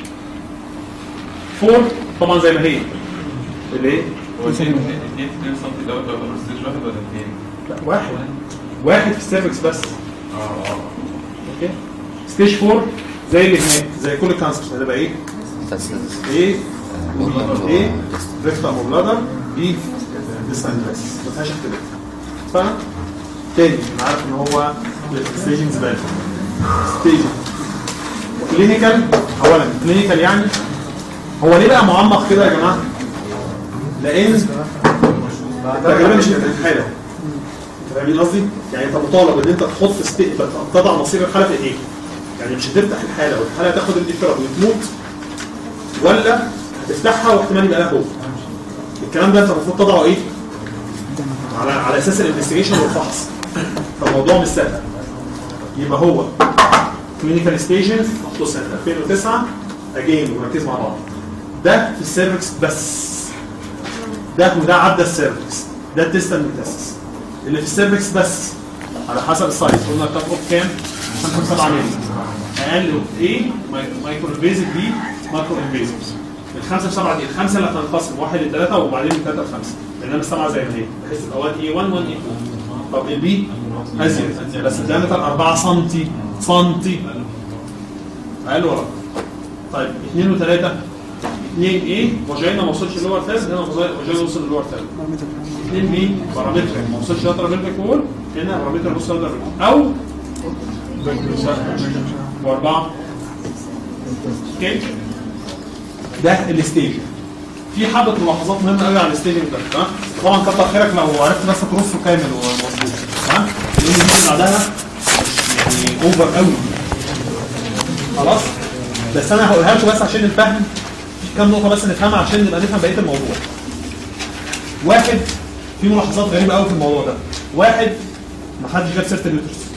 فور طبعا زي ما هي اللي ايه؟ هو 2 2 سم دوت ولا ستيج واحد ولا اثنين؟ لا واحد واحد في السيرفكس بس اه اه اوكي ستيج 4 زي اللي هناك زي كل الكانسر هتبقى ايه؟ ايه ايه ريكتم وبلادر بي ديساندريس ما فيهاش اختلاف فاهم؟ تاني انا عارف ان هو ستيجنج زباله ستيجنج كلينيكال اولا كلينيكال يعني هو ليه بقى معمق كده يا جماعه؟ لان التجربه مش الحاله فاهمين قصدي؟ يعني انت مطالب ان انت تحط ستي... تضع مصير الحاله في ايديك يعني مش هتفتح الحاله والحاله هتاخد الانفراد وتموت ولا هتفتحها واحتمال يبقى لها هو الكلام ده انت المفروض تضعه ايه؟ على على اساس الانفستيجيشن والفحص فالموضوع مش سهل يبقى هو كلينيكال ستيجن محطوط سنه 2009 اجين وركز مع بعض ده في السيرفكس بس ده وده عدى السيرفكس ده التستن ميتاسيس اللي في السيرفكس بس على حسب السايز قلنا كات اوف كام 5 مللي اقل ايه مايكرو انفيزيف بي مايكرو انفيزيف الخمسه بسبعه دي الخمسه اللي هتنقسم واحد لثلاثه وبعدين من ثلاثه لخمسه لانها السبعه زي ما هي بحيث تبقى 1 اي 1 1 اي 2 طب البي ازيد بس الدايمتر 4 سم سم اقل ورا طيب 2 و3 2 ايه فاجينا ما وصلش اللور ثالث هنا فاجينا وصل اللور ثالث 2 بي بارامتر ما وصلش لاترال بيلفيك وول هنا بارامتر وصل لاترال او واربعه اوكي ده الستيج في حبه ملاحظات مهمه قوي على الستيجنج ده تمام طبعا كتر خيرك لو عرفت بس ترصه كامل ومظبوط تمام لان دي اللي بعدها يعني اوفر قوي خلاص بس انا هقولها لكم بس عشان نفهم في كام نقطه بس نفهمها عشان نبقى نفهم بقيه الموضوع واحد في ملاحظات غريبه قوي في الموضوع ده واحد ما حدش جاب سيره اليوترس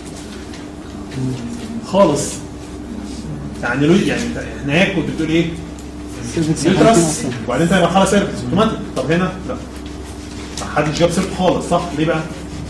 خالص يعني لو يعني أنت- هناك كنت بتقول ايه؟ يوترس وبعدين تاني مرحله سيرفكس اوتوماتيك طب هنا لا ما حدش جاب سيرته خالص صح ليه بقى؟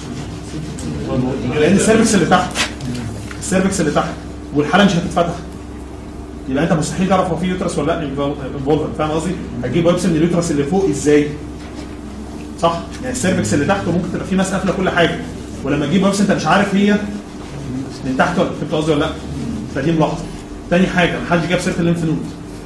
لان السيرفكس اللي تحت السيرفكس اللي تحت والحاله مش هتتفتح يبقى انت مستحيل تعرف هو في يوترس ولا لا انفولفن فاهم قصدي؟ هتجيب بايبسي من اليوترس اللي فوق ازاي؟ صح؟ يعني السيرفكس اللي تحت ممكن تبقى في ناس قافله كل حاجه ولما تجيب بايبسي انت مش عارف هي من تحت ولا فهمت قصدي ولا لا؟ فدي ملاحظه. تاني حاجه محدش جاب سيره الليمف نود.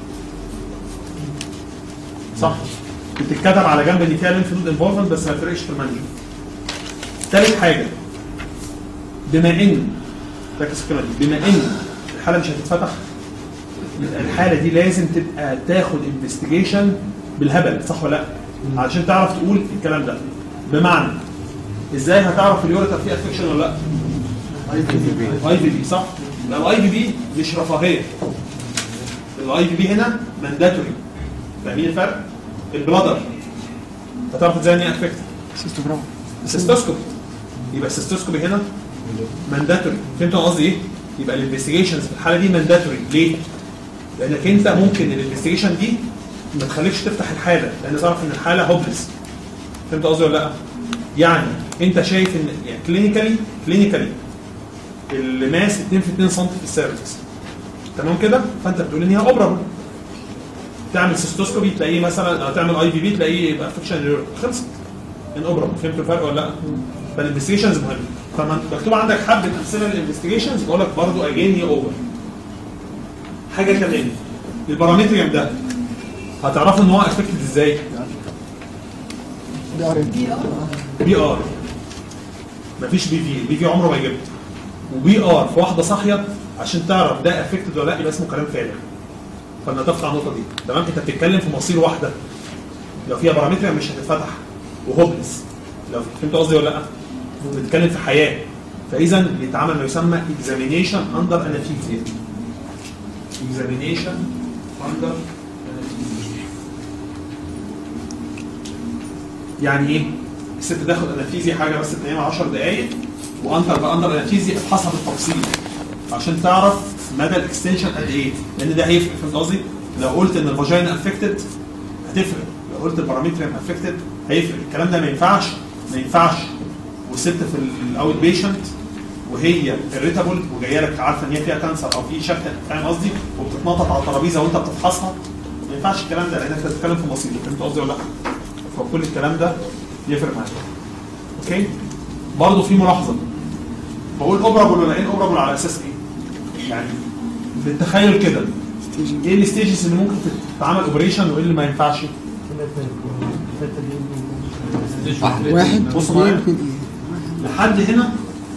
صح؟ بتتكتب على جنب ان فيها ليمف نود انفولفن بس ما تفرقش في المانجمنت. تالت حاجه بما ان ركز في الكلمه دي بما ان الحاله مش هتتفتح يبقى الحاله دي لازم تبقى تاخد انفستيجيشن بالهبل صح ولا لا؟ علشان تعرف تقول الكلام ده بمعنى ازاي هتعرف اليوريتر فيه افكشن ولا لا؟ اي في بي صح؟ لو اي في بي مش رفاهيه الاي في بي هنا مانداتوري فاهمين الفرق؟ البلادر هتعرف ازاي ان هي افكت السيستوسكوبي يبقى السيستوسكوبي هنا مانداتوري فهمتوا قصدي ايه؟ يبقى الانفستيجيشنز في الحاله دي مانداتوري ليه؟ لانك انت ممكن الانفستيجيشن دي ما تخليكش تفتح الحاله لان تعرف ان الحاله هوبلس فهمت قصدي ولا لا؟ يعني انت شايف ان يعني كلينيكالي كلينيكالي الماس 2 في 2 سم في السيرفكس تمام كده؟ فانت بتقول ان هي اوبرابل تعمل سيستوسكوبي تلاقيه مثلا او تعمل اي في بي تلاقيه يبقى افكشن خلصت ان اوبرابل فهمت الفرق ولا لا؟ فالانفستيجيشنز مهمه فما مكتوب عندك حبه امثله للانفستيجيشنز بقول لك برضه اجين هي اوفر حاجه كمان البارامتريوم ده هتعرفوا ان هو افكتد ازاي؟ بي ار مفيش بي في بي في عمره ما يجيبها وبي ار في واحده صاحيه عشان تعرف ده افكتد ولا لا يبقى اسمه كلام فارغ فنتفق على النقطه دي تمام انت بتتكلم في مصير واحده لو فيها بارامتر مش هتتفتح وهوبلس لو فهمت قصدي ولا لا بنتكلم في حياه فاذا بيتعمل ما يسمى اكزامينيشن اندر انافيزيا اكزامينيشن اندر يعني ايه؟ الست تاخد انافيزيا حاجه بس تنام 10 دقائق وانتر باندر انافيزيا افحصها بالتفصيل عشان تعرف مدى الاكستنشن قد ايه لان ده هيفرق فهمت قصدي؟ لو قلت ان الفاجينا افكتد هتفرق لو قلت البارامتريم افكتد هيفرق الكلام ده ما ينفعش ما ينفعش والست في الاوت بيشنت وهي irritable وجايه لك عارفه ان هي فيها كانسر او في شك فاهم قصدي وبتتنطط على الترابيزه وانت بتفحصها ما ينفعش الكلام ده لان انت بتتكلم في مصير فهمت قصدي ولا لا؟ فكل الكلام ده يفرق معاك اوكي برضه في ملاحظه بقول اوبرابل ولا ايه اوبرابل على اساس ايه؟ يعني بالتخيل كده ايه الستيجز اللي ممكن تتعمل اوبريشن وايه اللي ما ينفعش؟ واحد بصوا معايا. اثنين اثنين لحد هنا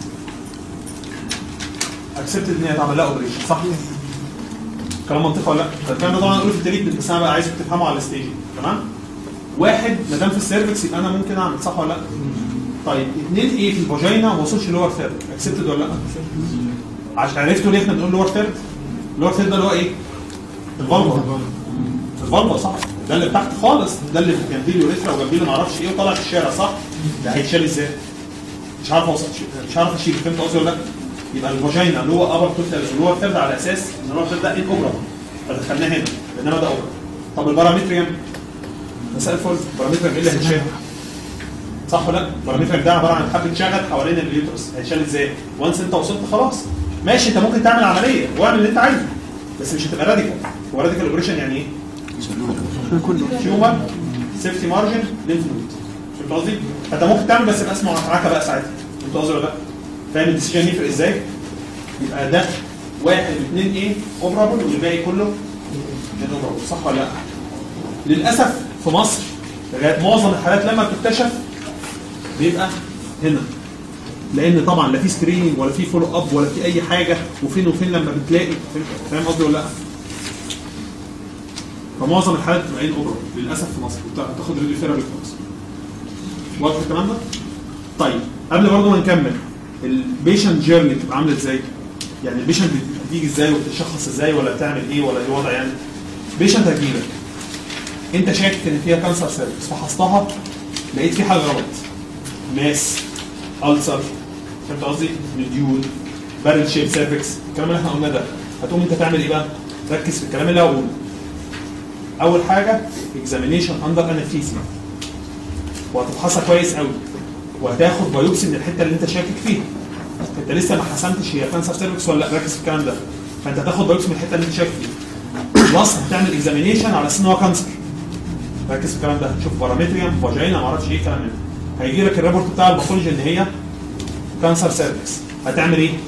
اكسبت ان هي تعمل لها اوبريشن صح؟ كلام منطقي ولا لا؟ الكلام ده طبعا اقوله في التريتمنت بس انا بقى عايزك تفهمه على الستيج تمام؟ واحد ما دام في السيرفكس يبقى انا ممكن اعمل صح ولا لا؟ طيب اثنين ايه في الفاجينا ما وصلش لور ثيرد اكسبتد ولا لا؟ عشان عرفتوا ليه احنا بنقول لور ثيرد لور ثيرد ده اللي هو ايه؟ الفالفا الفالفا صح ده اللي تحت خالص ده اللي جنبيه اليوريثرا وجنبيه اللي معرفش ايه وطالع في الشارع صح؟ ده هيتشال ازاي؟ مش عارف اوصل مش عارف اشيل فهمت قصدي ولا لا؟ يبقى الفاجينا اللي هو ابر توتال اللي هو ثيرد على اساس ان اللور ثيرد ده ان اوبرا فدخلناه هنا انما ده اوبرا طب البارامتريم مساء الفل البارامتريم ايه اللي هيتشال؟ صح ولا لا؟ البارامتريم ده عباره عن حبه شغل حوالين اليوترس هيتشال ازاي؟ وانس انت وصلت خلاص ماشي انت ممكن تعمل عمليه واعمل اللي انت عايزه بس مش هتبقى راديكال هو راديكال اوبريشن يعني ايه؟ تيومر سيفتي مارجن لينف نود فهمت قصدي؟ فانت ممكن تعمل بس يبقى اسمه عكعكه بقى ساعتها فهمت قصدي ولا لا؟ فاهم الديسيجن يفرق ازاي؟ يبقى ده واحد اثنين ايه اوبرابل والباقي كله من اوبرابل صح ولا لا؟ للاسف في مصر لغايه معظم الحالات لما بتكتشف بيبقى هنا لان طبعا لا في سكريننج ولا في فولو اب ولا في اي حاجه وفين وفين لما بتلاقي فاهم قصدي ولا لا؟ فمعظم الحالات بتبقى عين اوبرا للاسف في مصر بتا- بتاخد راديو ثيرابي في مصر واضح الكلام ده؟ طيب قبل برضه ما نكمل البيشنت جيرني بتبقى عامله ازاي؟ يعني البيشنت بتيجي ازاي وبتتشخص ازاي ولا بتعمل ايه ولا ايه وضع يعني؟ بيشنت هتجيلك انت شاكك ان فيها كانسر سيرفكس فحصتها لقيت في حاجه غلط ماس ألسر فهمت قصدي؟ نديول بارل شيب سيرفكس الكلام اللي احنا قلناه ده هتقوم انت تعمل ايه بقى؟ ركز في الكلام اللي هقوله اول حاجه اكزامينيشن اندر انستيزيا وهتفحصها كويس قوي وهتاخد بايوبسي من الحته اللي انت شاكك فيها انت لسه ما حسمتش هي كانسر سيرفكس ولا لا ركز في الكلام ده فانت هتاخد بايوبسي من الحته اللي انت شاكك فيها بلس هتعمل اكزامينيشن على اساس ان هو كانسر ركز في الكلام ده شوف بارامتريم فاجينا ما اعرفش ايه الكلام ده هيجي لك الريبورت بتاع الباثولوجي ان هي كانسر سيرفكس هتعمل ايه؟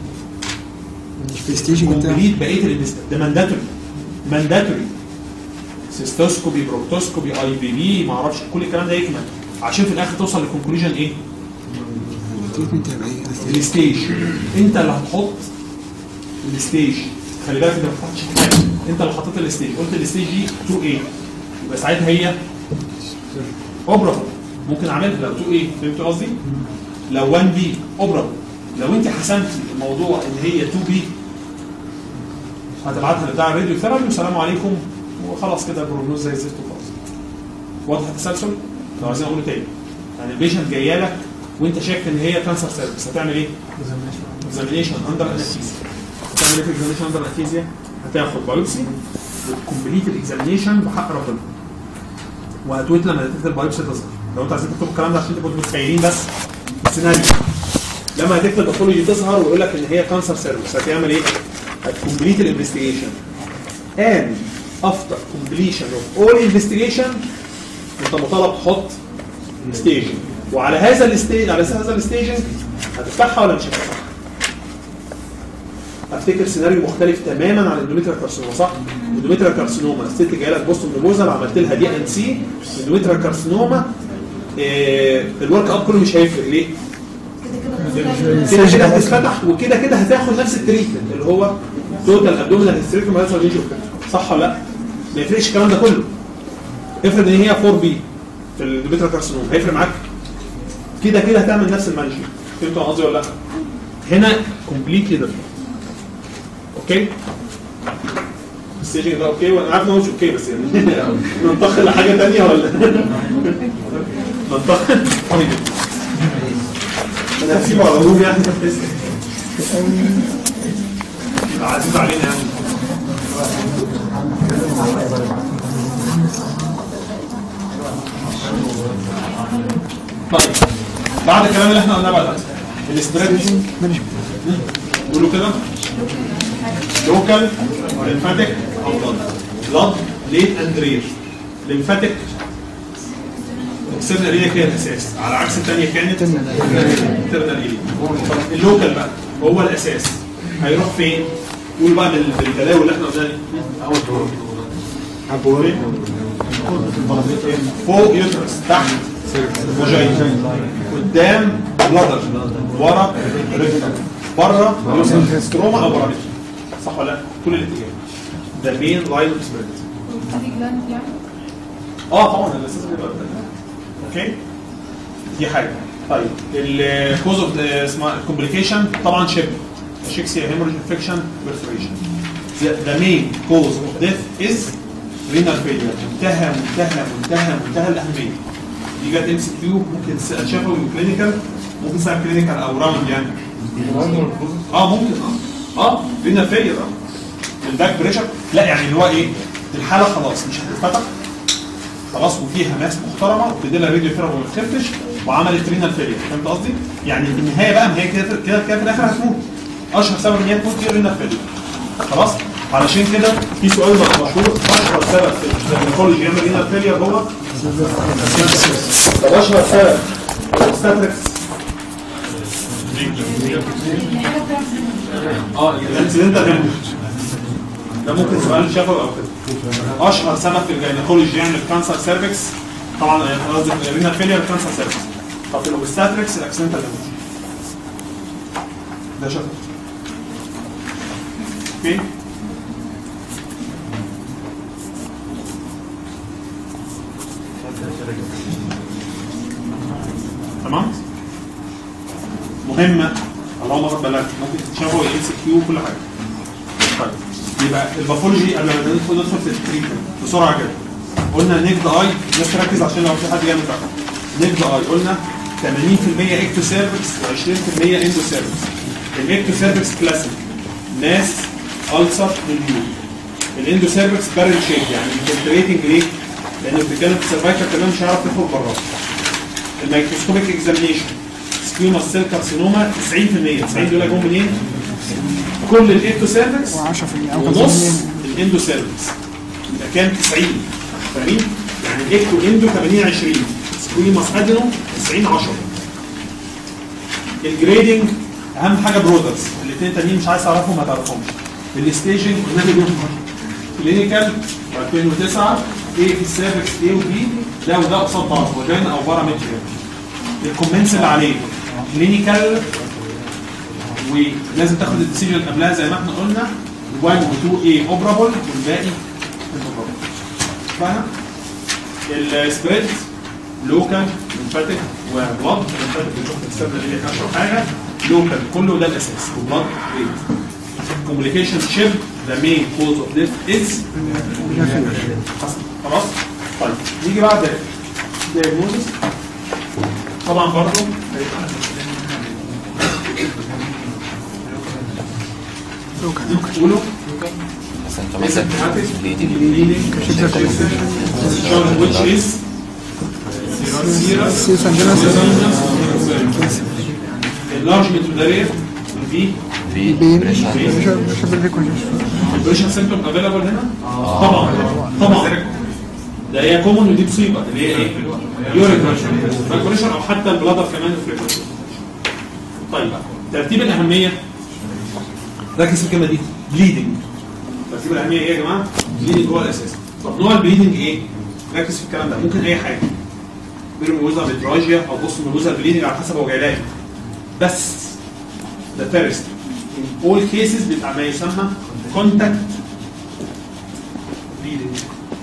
البرستيجن بتاعه كومبليت بقيه الانفست ده مانداتوري مانداتوري سيستوسكوبي بروكتوسكوبي اي بي بي ما اعرفش كل الكلام ده يكمل عشان في الاخر توصل لكونكلوجن ايه؟ التريتمنت هيبقى ايه؟ الستيج انت اللي هتحط الستيج خلي بالك انت ما بتحطش حاجه انت اللي حطيت الستيج قلت الستيج دي 2 a يبقى ساعتها هي اوبرا ممكن اعملها لو 2 a فهمت قصدي؟ لو 1 b اوبرا لو انت حسمتي الموضوع ان هي 2 b هتبعتها لبتاع الراديو ثيرابي والسلام عليكم وخلاص كده البروجنوز زي الزفت وخلاص واضح التسلسل؟ لو عايزين اقوله تاني يعني البيشنت جايه لك وانت شايف ان هي كانسر سيرفيس هتعمل ايه؟ اكزامينيشن اندر انستيزيا هتعمل ايه في اكزامينيشن اندر انستيزيا؟ هتاخد بايوبسي وتكمبليت الاكزامينيشن بحق ربنا وهتويت لما نتيجه البايوبسي تظهر لو انتوا عايزين تكتبوا الكلام ده عشان تبقوا متخيلين بس السيناريو لما هتكتب الباثولوجي تظهر ويقول لك ان هي كانسر سيرفيس هتعمل ايه؟ هتكمبليت الانفستيجيشن and after completion of all investigation انت مطالب تحط ستيج وعلى هذا الستيج على اساس هذا الستيج هتفتحها ولا مش هتفتحها؟ افتكر سيناريو مختلف تماما عن الاندوميتريال كارسينوما صح؟ الاندوميتريال كارسينوما الست جايه لك بوست بروبوزال عملت لها دي ان سي الاندوميتريال كارسينوما إيه الورك اب كله مش هيفرق ليه؟ كده كده هتتفتح وكده كده هتاخد نفس التريتمنت اللي هو توتال ابدومينال هيستريكتوم هيحصل رينج صح ولا لا؟ ما يفرقش الكلام ده كله افرض ان هي 4 بي في الدوميتريال كارسينوما هيفرق معاك كده كده هتعمل نفس المانجمنت فهمتوا قصدي ولا لا؟ هنا كومبليتلي ديفرنت اوكي؟ الستيجنج ده اوكي وانا عارف ان هو مش اوكي بس يعني ننتقل لحاجه ثانيه ولا ننتقل طيب انا هسيبه على العموم يعني يبقى عزيز علينا يعني طيب بعد الكلام اللي احنا قلناه بعد السبريد قولوا كده لوكال ليمفاتيك او بلاد بلاد ليت اند رير ليمفاتيك اكسترنال اريا هي الاساس على عكس الثانيه كانت انترنال اريا اللوكال بقى هو الاساس هيروح فين؟ قول بقى بال- بالبلاوي اللي احنا قلناها دي. فوق يوترس تحت فاجينا قدام بلادر ورا ريكتم بره يوصل ستروما او برامج صح ولا لا؟ كل الاتجاه ده مين لاين سبريد في جلاند يعني اه طبعا الاساس بيبقى ده. اوكي دي حاجه طيب الكوز اوف اسمها الكومبليكيشن طبعا شب اشيكسيا هيموريج انفكشن بيرفوريشن the main cause of death is renal failure منتهى منتهى منتهى منتهى الاهميه دي جت ام سي كيو ممكن تسال شفوي وكلينيكال ممكن تسال كلينيكال او راوند يعني اه ممكن اه اه رينال فيلير اه الباك بريشر لا يعني اللي هو ايه الحاله خلاص مش هتتفتح خلاص وفيها ناس محترمه وبتدي لها راديو ثيرابي وما تخفش وعملت رينال فيلير فهمت قصدي؟ يعني في النهايه بقى ما هي كده كده كده في الاخر هتموت اشهر سبب ان هي تموت هي رينال فيلير خلاص علشان كده في سؤال مشهور اشهر سبب في الجينيكولوجي يعمل رينال فيلير هو طب اشهر سبب الاوبستاتريكس اه الاكسيدنتال هيموريج ده ممكن سؤال شفوي او كده اشهر سبب في الجينيكولوجي يعمل كانسر سيرفكس طبعا آه، قصدي رينال فيلير كانسر سيرفكس طب في الاوبستاتريكس الاكسيدنتال هيموريج ده شفوي اوكي تمام مهمه اللهم رب بلغ ممكن تتشابه ام سي كيو وكل حاجه طيب يبقى الباثولوجي قبل ما ندخل ندخل في التريتمنت بسرعه كده قلنا نيكد اي الناس تركز عشان لو في حد جاي متاخر نيكد اي قلنا 80% اكتو سيرفكس و20% اندو سيرفكس الاكتو سيرفكس كلاسيك ناس السر ريفيو الاندو سيرفكس بارل شيب يعني انفلتريتنج ليه؟ لانه بتتكلم في السرفايكر كمان مش هيعرف يخرج بره الميكروسكوبيك اكزامينيشن سكيوما سيل كارسينوما 90% 90 دول جم منين؟ كل الاكتو سيرفكس و10% او ونص 5% الاندو سيرفكس يبقى كام 90 فاهمين؟ يعني الاكتو اندو 80 20 سكويماس ادينو 90 10 الجريدنج اهم حاجه برودرز الاثنين التانيين مش عايز تعرفهم ما تعرفهمش الستيجنج قلنا لي كلينيكال 2009 ايه في السيرفكس ايه وبي ده وده قصاد بعض وجاين او بارامتر الكومنتس اللي عليه كلينيكال ولازم تاخد الديسيجن قبلها زي ما احنا قلنا 1 و 2 ايه اوبرابل والباقي اوبرابل فاهم؟ السبريد لوكال لمفاتيك وبلاد لمفاتيك بنشوف السبب اللي هي اشهر حاجه لوكال كله ده الاساس وبلاد ريت communication chip the main cause of death is خلاص طيب نيجي بعد diagnosis طبعا برضه قولوا symptomatic bleeding bleeding which is serous سيوس عندنا enlargement of the rear الفي في بين pressure مش بحب الفيكوجن البريشر سيمتوم افيلابل هنا؟ طبعا طبعا ده هي كومون ودي مصيبه اللي هي ايه؟ يوريك بريشر بريشر او حتى البلادر كمان فريكونسي طيب ترتيب الاهميه ركز في الكلمه دي بليدنج ترتيب الاهميه ايه يا جماعه؟ بليدنج هو الاساس طب نوع البليدنج ايه؟ ركز في الكلام ده ممكن اي حاجه بيرموزا بتراجيا او بص ميوزا بليدنج على حسب هو جاي لك بس the first in all cases بيبقى ما يسمى contact bleeding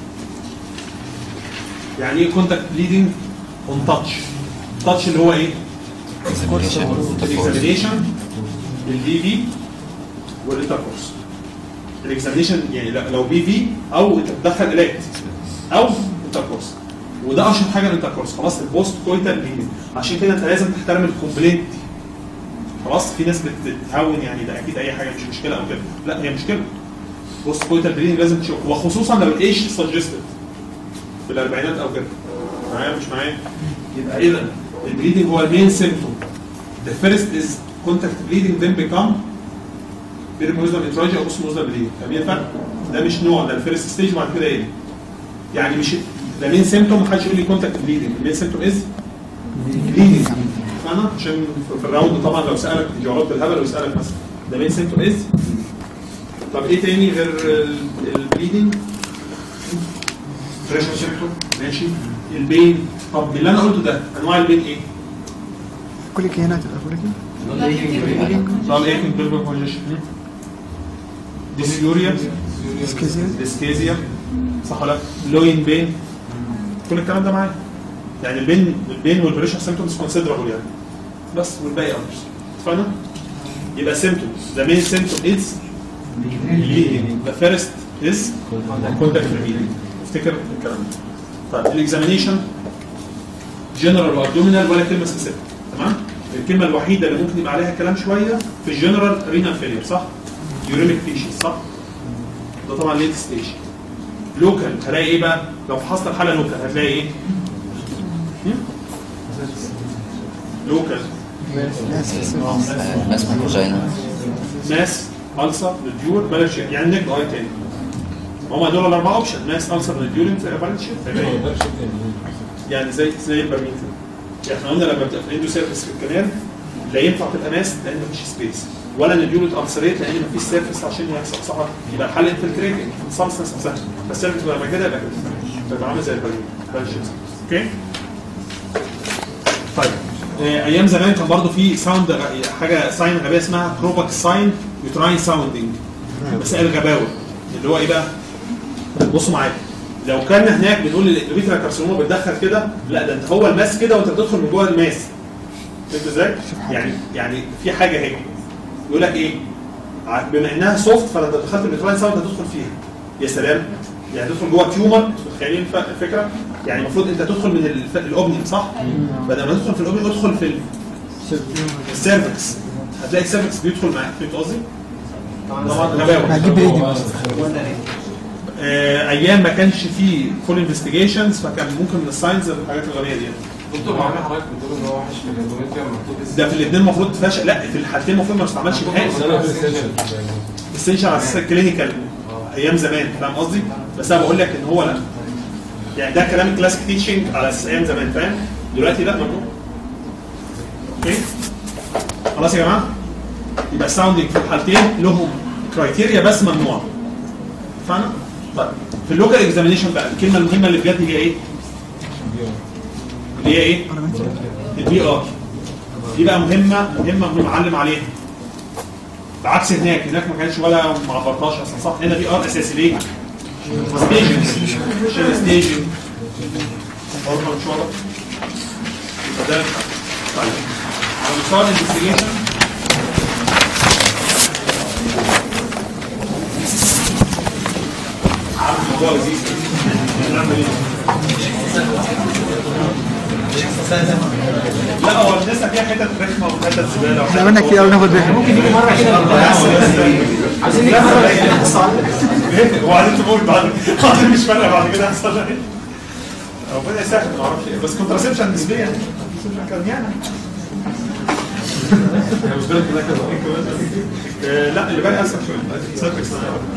يعني ايه contact bleeding on touch touch اللي هو ايه examination الاكزامينيشن البي في والانتركورس الاكزامينيشن يعني ل- لو بي في او انت بتدخل الات او انتركورس وده اشهر حاجه الانتركورس خلاص البوست كويتال بليدنج عشان كده انت لازم تحترم الكومبلينت دي خلاص في ناس بتتهون يعني ده اكيد اي حاجه مش مشكله او كده لا هي مشكله بوست كويتال بليدنج لازم تشوف وخصوصا لو الايش سجستد في الاربعينات او كده معايا مش معايا يبقى اذا البليدنج هو المين سيمتوم The first is contact bleeding then become بيرموزا متراجع او اسمه بليدنج فاهمين الفرق؟ ده مش نوع ده الفيرست ستيج وبعد كده ايه؟ يعني مش ده مين سيمتوم محدش يقول لي كونتاكت بليدنج المين سيمتوم از بليدنج فانا عشان في- في الراوند طبعا لو سالك جوابات بالهبل ويسالك مثلا ده مين سيمتوم از طب ايه تاني غير البليدنج؟ بريشر سيمتوم ماشي البين طب اللي انا قلته ده انواع البين ايه؟ كل كيانات كل طب ايه في البلبل كونجيشن؟ ديسيوريا اسكيزيا ديسكيزيا صح ولا لا؟ لوين بين كل الكلام ده معايا يعني البين البين والبريشر سيمتومز كونسيدرابل يعني بس والباقي اذرز اتفقنا؟ يبقى symptoms the main symptom is bleeding the first is contact bleeding افتكر الكلام ده طيب الاكزامينيشن جنرال وابدومينال ولا كلمه سبيسيفيك تمام الكلمه الوحيده اللي ممكن يبقى عليها كلام شويه في الجنرال رينال فيلير صح يوريميك فيشز صح ده طبعا ليت ستيج لوكال هلاقي ايه بقى لو فحصت الحاله لوكال هتلاقي ايه لوكال ماس فاجينا ماس ألسر ريديور بالانس شيب يعني نجد اي تاني هما دول الاربعه اوبشن ماس ألسر ريديورنج بالانس شيب يعني زي زي البرميل كده يعني احنا قلنا لما بتبقى في اندو سيرفيس في الكنال لا ينفع تبقى ماس لان مفيش سبيس ولا نديولت ابسريت لان مفيش سيرفيس عشان يحصل صح يبقى الحل انفلتريت سبستنس نفسها بس السيرفيس لما كده يبقى كده تبقى عامل زي البرميل بالانس شيب اوكي طيب آه، ايام زمان كان برضو في ساوند غ- حاجه ساين غبيه اسمها كروباك ساين يوتراين ساوندنج مسائل غباوه اللي هو ايه بقى؟ بصوا معايا لو كان هناك بنقول الاندوميتريال كارسينوما بتدخل كده لا ده انت هو الماس كده وانت بتدخل من جوه الماس فهمت ازاي؟ يعني يعني في حاجه هيك يقول لك ايه؟ ع- بما انها سوفت فانت دخلت اليوتراين ساوند هتدخل فيها يا سلام يعني تدخل جوه تيومر انتوا متخيلين الف- الفكره؟ يعني المفروض انت تدخل من الف- الاوبنيم صح؟ بدل ما تدخل في الاوبنيم ادخل في ال- السيرفكس هتلاقي السيرفكس بيدخل معاك فهمت قصدي؟ طبعا غباوه هجيب ايدي بس آه، ايام ما كانش فيه فول انفستيجيشنز فكان ممكن من الساينز الحاجات الغبيه دي دكتور معانا حضرتك بتقول ان هو وحش في الاندوميتريوم مكتوب ده في الاثنين المفروض فشل لا في الحالتين المفروض ما يستعملش نهائي السنشن على اساس كلينيكال ايام زمان فاهم قصدي؟ بس انا بقول لك ان هو لا يعني ده كلام الكلاسيك تيتشنج على اساس ايام زمان فاهم؟ دلوقتي لا ممنوع اوكي خلاص يا جماعه يبقى الساوندنج في الحالتين لهم كرايتيريا بس ممنوع فاهمه؟ طيب في اللوكال اكزامينيشن بقى الكلمه المهمه اللي بجد هي ايه؟ اللي هي ايه؟ البي ار دي بقى مهمه مهمه بنعلم عليها بعكس هناك هناك ما كانش ولا ما عبرتهاش اصلا صح هنا بي ار اساسي ليه؟ ستيجنج عشان ستيجنج برضه ان شاء الله يبقى ده طيب على مستوى الانفستيجيشن عارف الموضوع لذيذ نعمل ايه؟ لا هو لسه فيها حتت رخمه وحتت زباله احنا عملنا كتير قوي ناخد بالنا عايزين نيجي مره كده وبعدين تقول بعد بعدين مش فارقه بعد كده هيحصل ايه ربنا يسهل ما اعرفش ايه بس كونتراسبشن نسبيا contraception كان يعني آه، لا اللي باقي اسهل شويه سيرفكس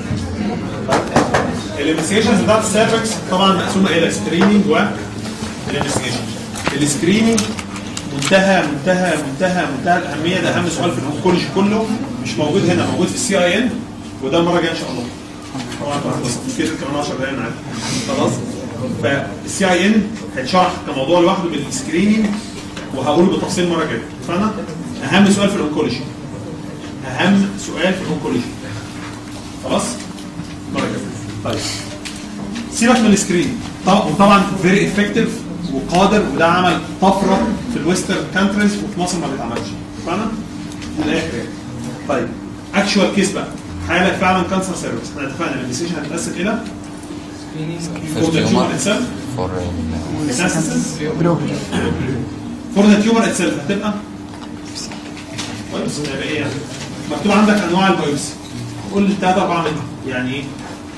الانفستيجيشنز بتاعت السيرفكس طبعا مقسومه الى سكريننج والانفستيجيشن السكريننج منتهى منتهى منتهى منتهى الاهميه ده اهم سؤال في الاونكولوجي كله مش موجود هنا موجود في السي اي ان وده المره الجايه ان شاء الله طبعا بس كده كمان 10 دقايق انا عارف خلاص فالسي اي ان هيتشرح كموضوع لوحده بالسكريننج وهقوله بالتفصيل المره الجايه فانا اهم سؤال في الاونكولوجي اهم سؤال في الاونكولوجي خلاص المره الجايه طيب سيبك من السكرين طبعا وطبعا فيري افكتيف وقادر وده عمل طفره في الويسترن كانتريز وفي مصر ما بيتعملش فانا من الاخر يعني طيب اكشوال كيس بقى حاله فعلا كانسر سيرفيس احنا اتفقنا ان الديسيشن هتتقسم الى فور ذا تيومر اتسيلف فور بروفر فور ذا تيومر اتسيلف هتبقى بايوبسي هيبقى ايه يعني مكتوب عندك انواع البايوبسي قول ثلاثة أربعة منهم يعني ايه؟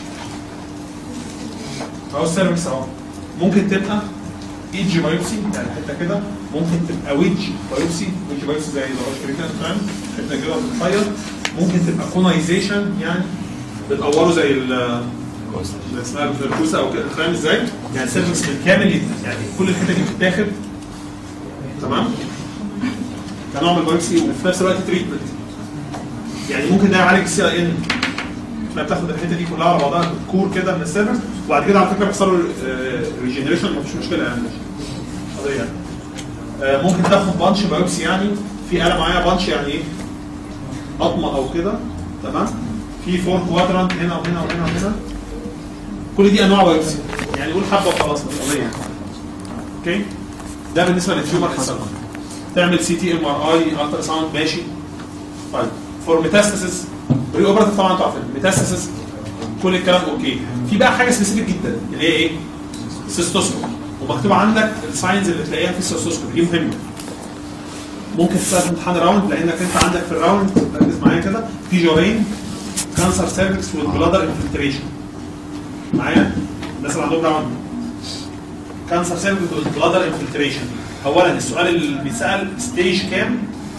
اهو السيرفكس اهو ممكن تبقى ايدج بايوبسي يعني حته كده ممكن تبقى ويدج بايوبسي ويدج بايوبسي زي الغش كده فاهم حته كده بتتخيط ممكن تبقى كونايزيشن يعني بتقوره زي ال اللي اسمها الكوسه او كده فاهم ازاي؟ يعني السيرفكس بالكامل يت- يعني كل الحته دي بتتاخد تمام؟ كنوع من البايوبسي وفي نفس الوقت تريتمنت يعني ممكن ده يعالج السي اي ان احنا بتاخد الحته دي كلها على بعضها كور كده من السيرفر وبعد كده على فكره بيحصل له ريجنريشن مفيش مشكله يعني قضيه يعني. آه، ممكن تاخد بانش بايوبسي يعني في آلة معايا بانش يعني ايه؟ قطمه او كده تمام؟ في فور كوادرانت هنا وهنا وهنا وهنا كل دي انواع بايوبسي يعني قول حبه وخلاص مش قضيه يعني. اوكي؟ ده بالنسبه للتيومر حسنا تعمل سي تي ام ار اي الترا ساوند ماشي طيب فور ميتاستاسيس بري اوبراتيف طبعا انتوا عارفين ميتاستاسيس كل الكلام اوكي في بقى حاجه سبيسيفيك جدا اللي هي ايه؟ سيستوسكوب ومكتوب عندك الساينز اللي تلاقيها في السيستوسكوب دي مهمه ممكن تسال في امتحان راوند لانك انت عندك في الراوند ركز معايا كده في جورين كانسر سيرفكس والبلادر انفلتريشن معايا الناس اللي عندهم راوند كانسر سيرفكس والبلادر انفلتريشن اولا السؤال اللي بيسال ستيج كام؟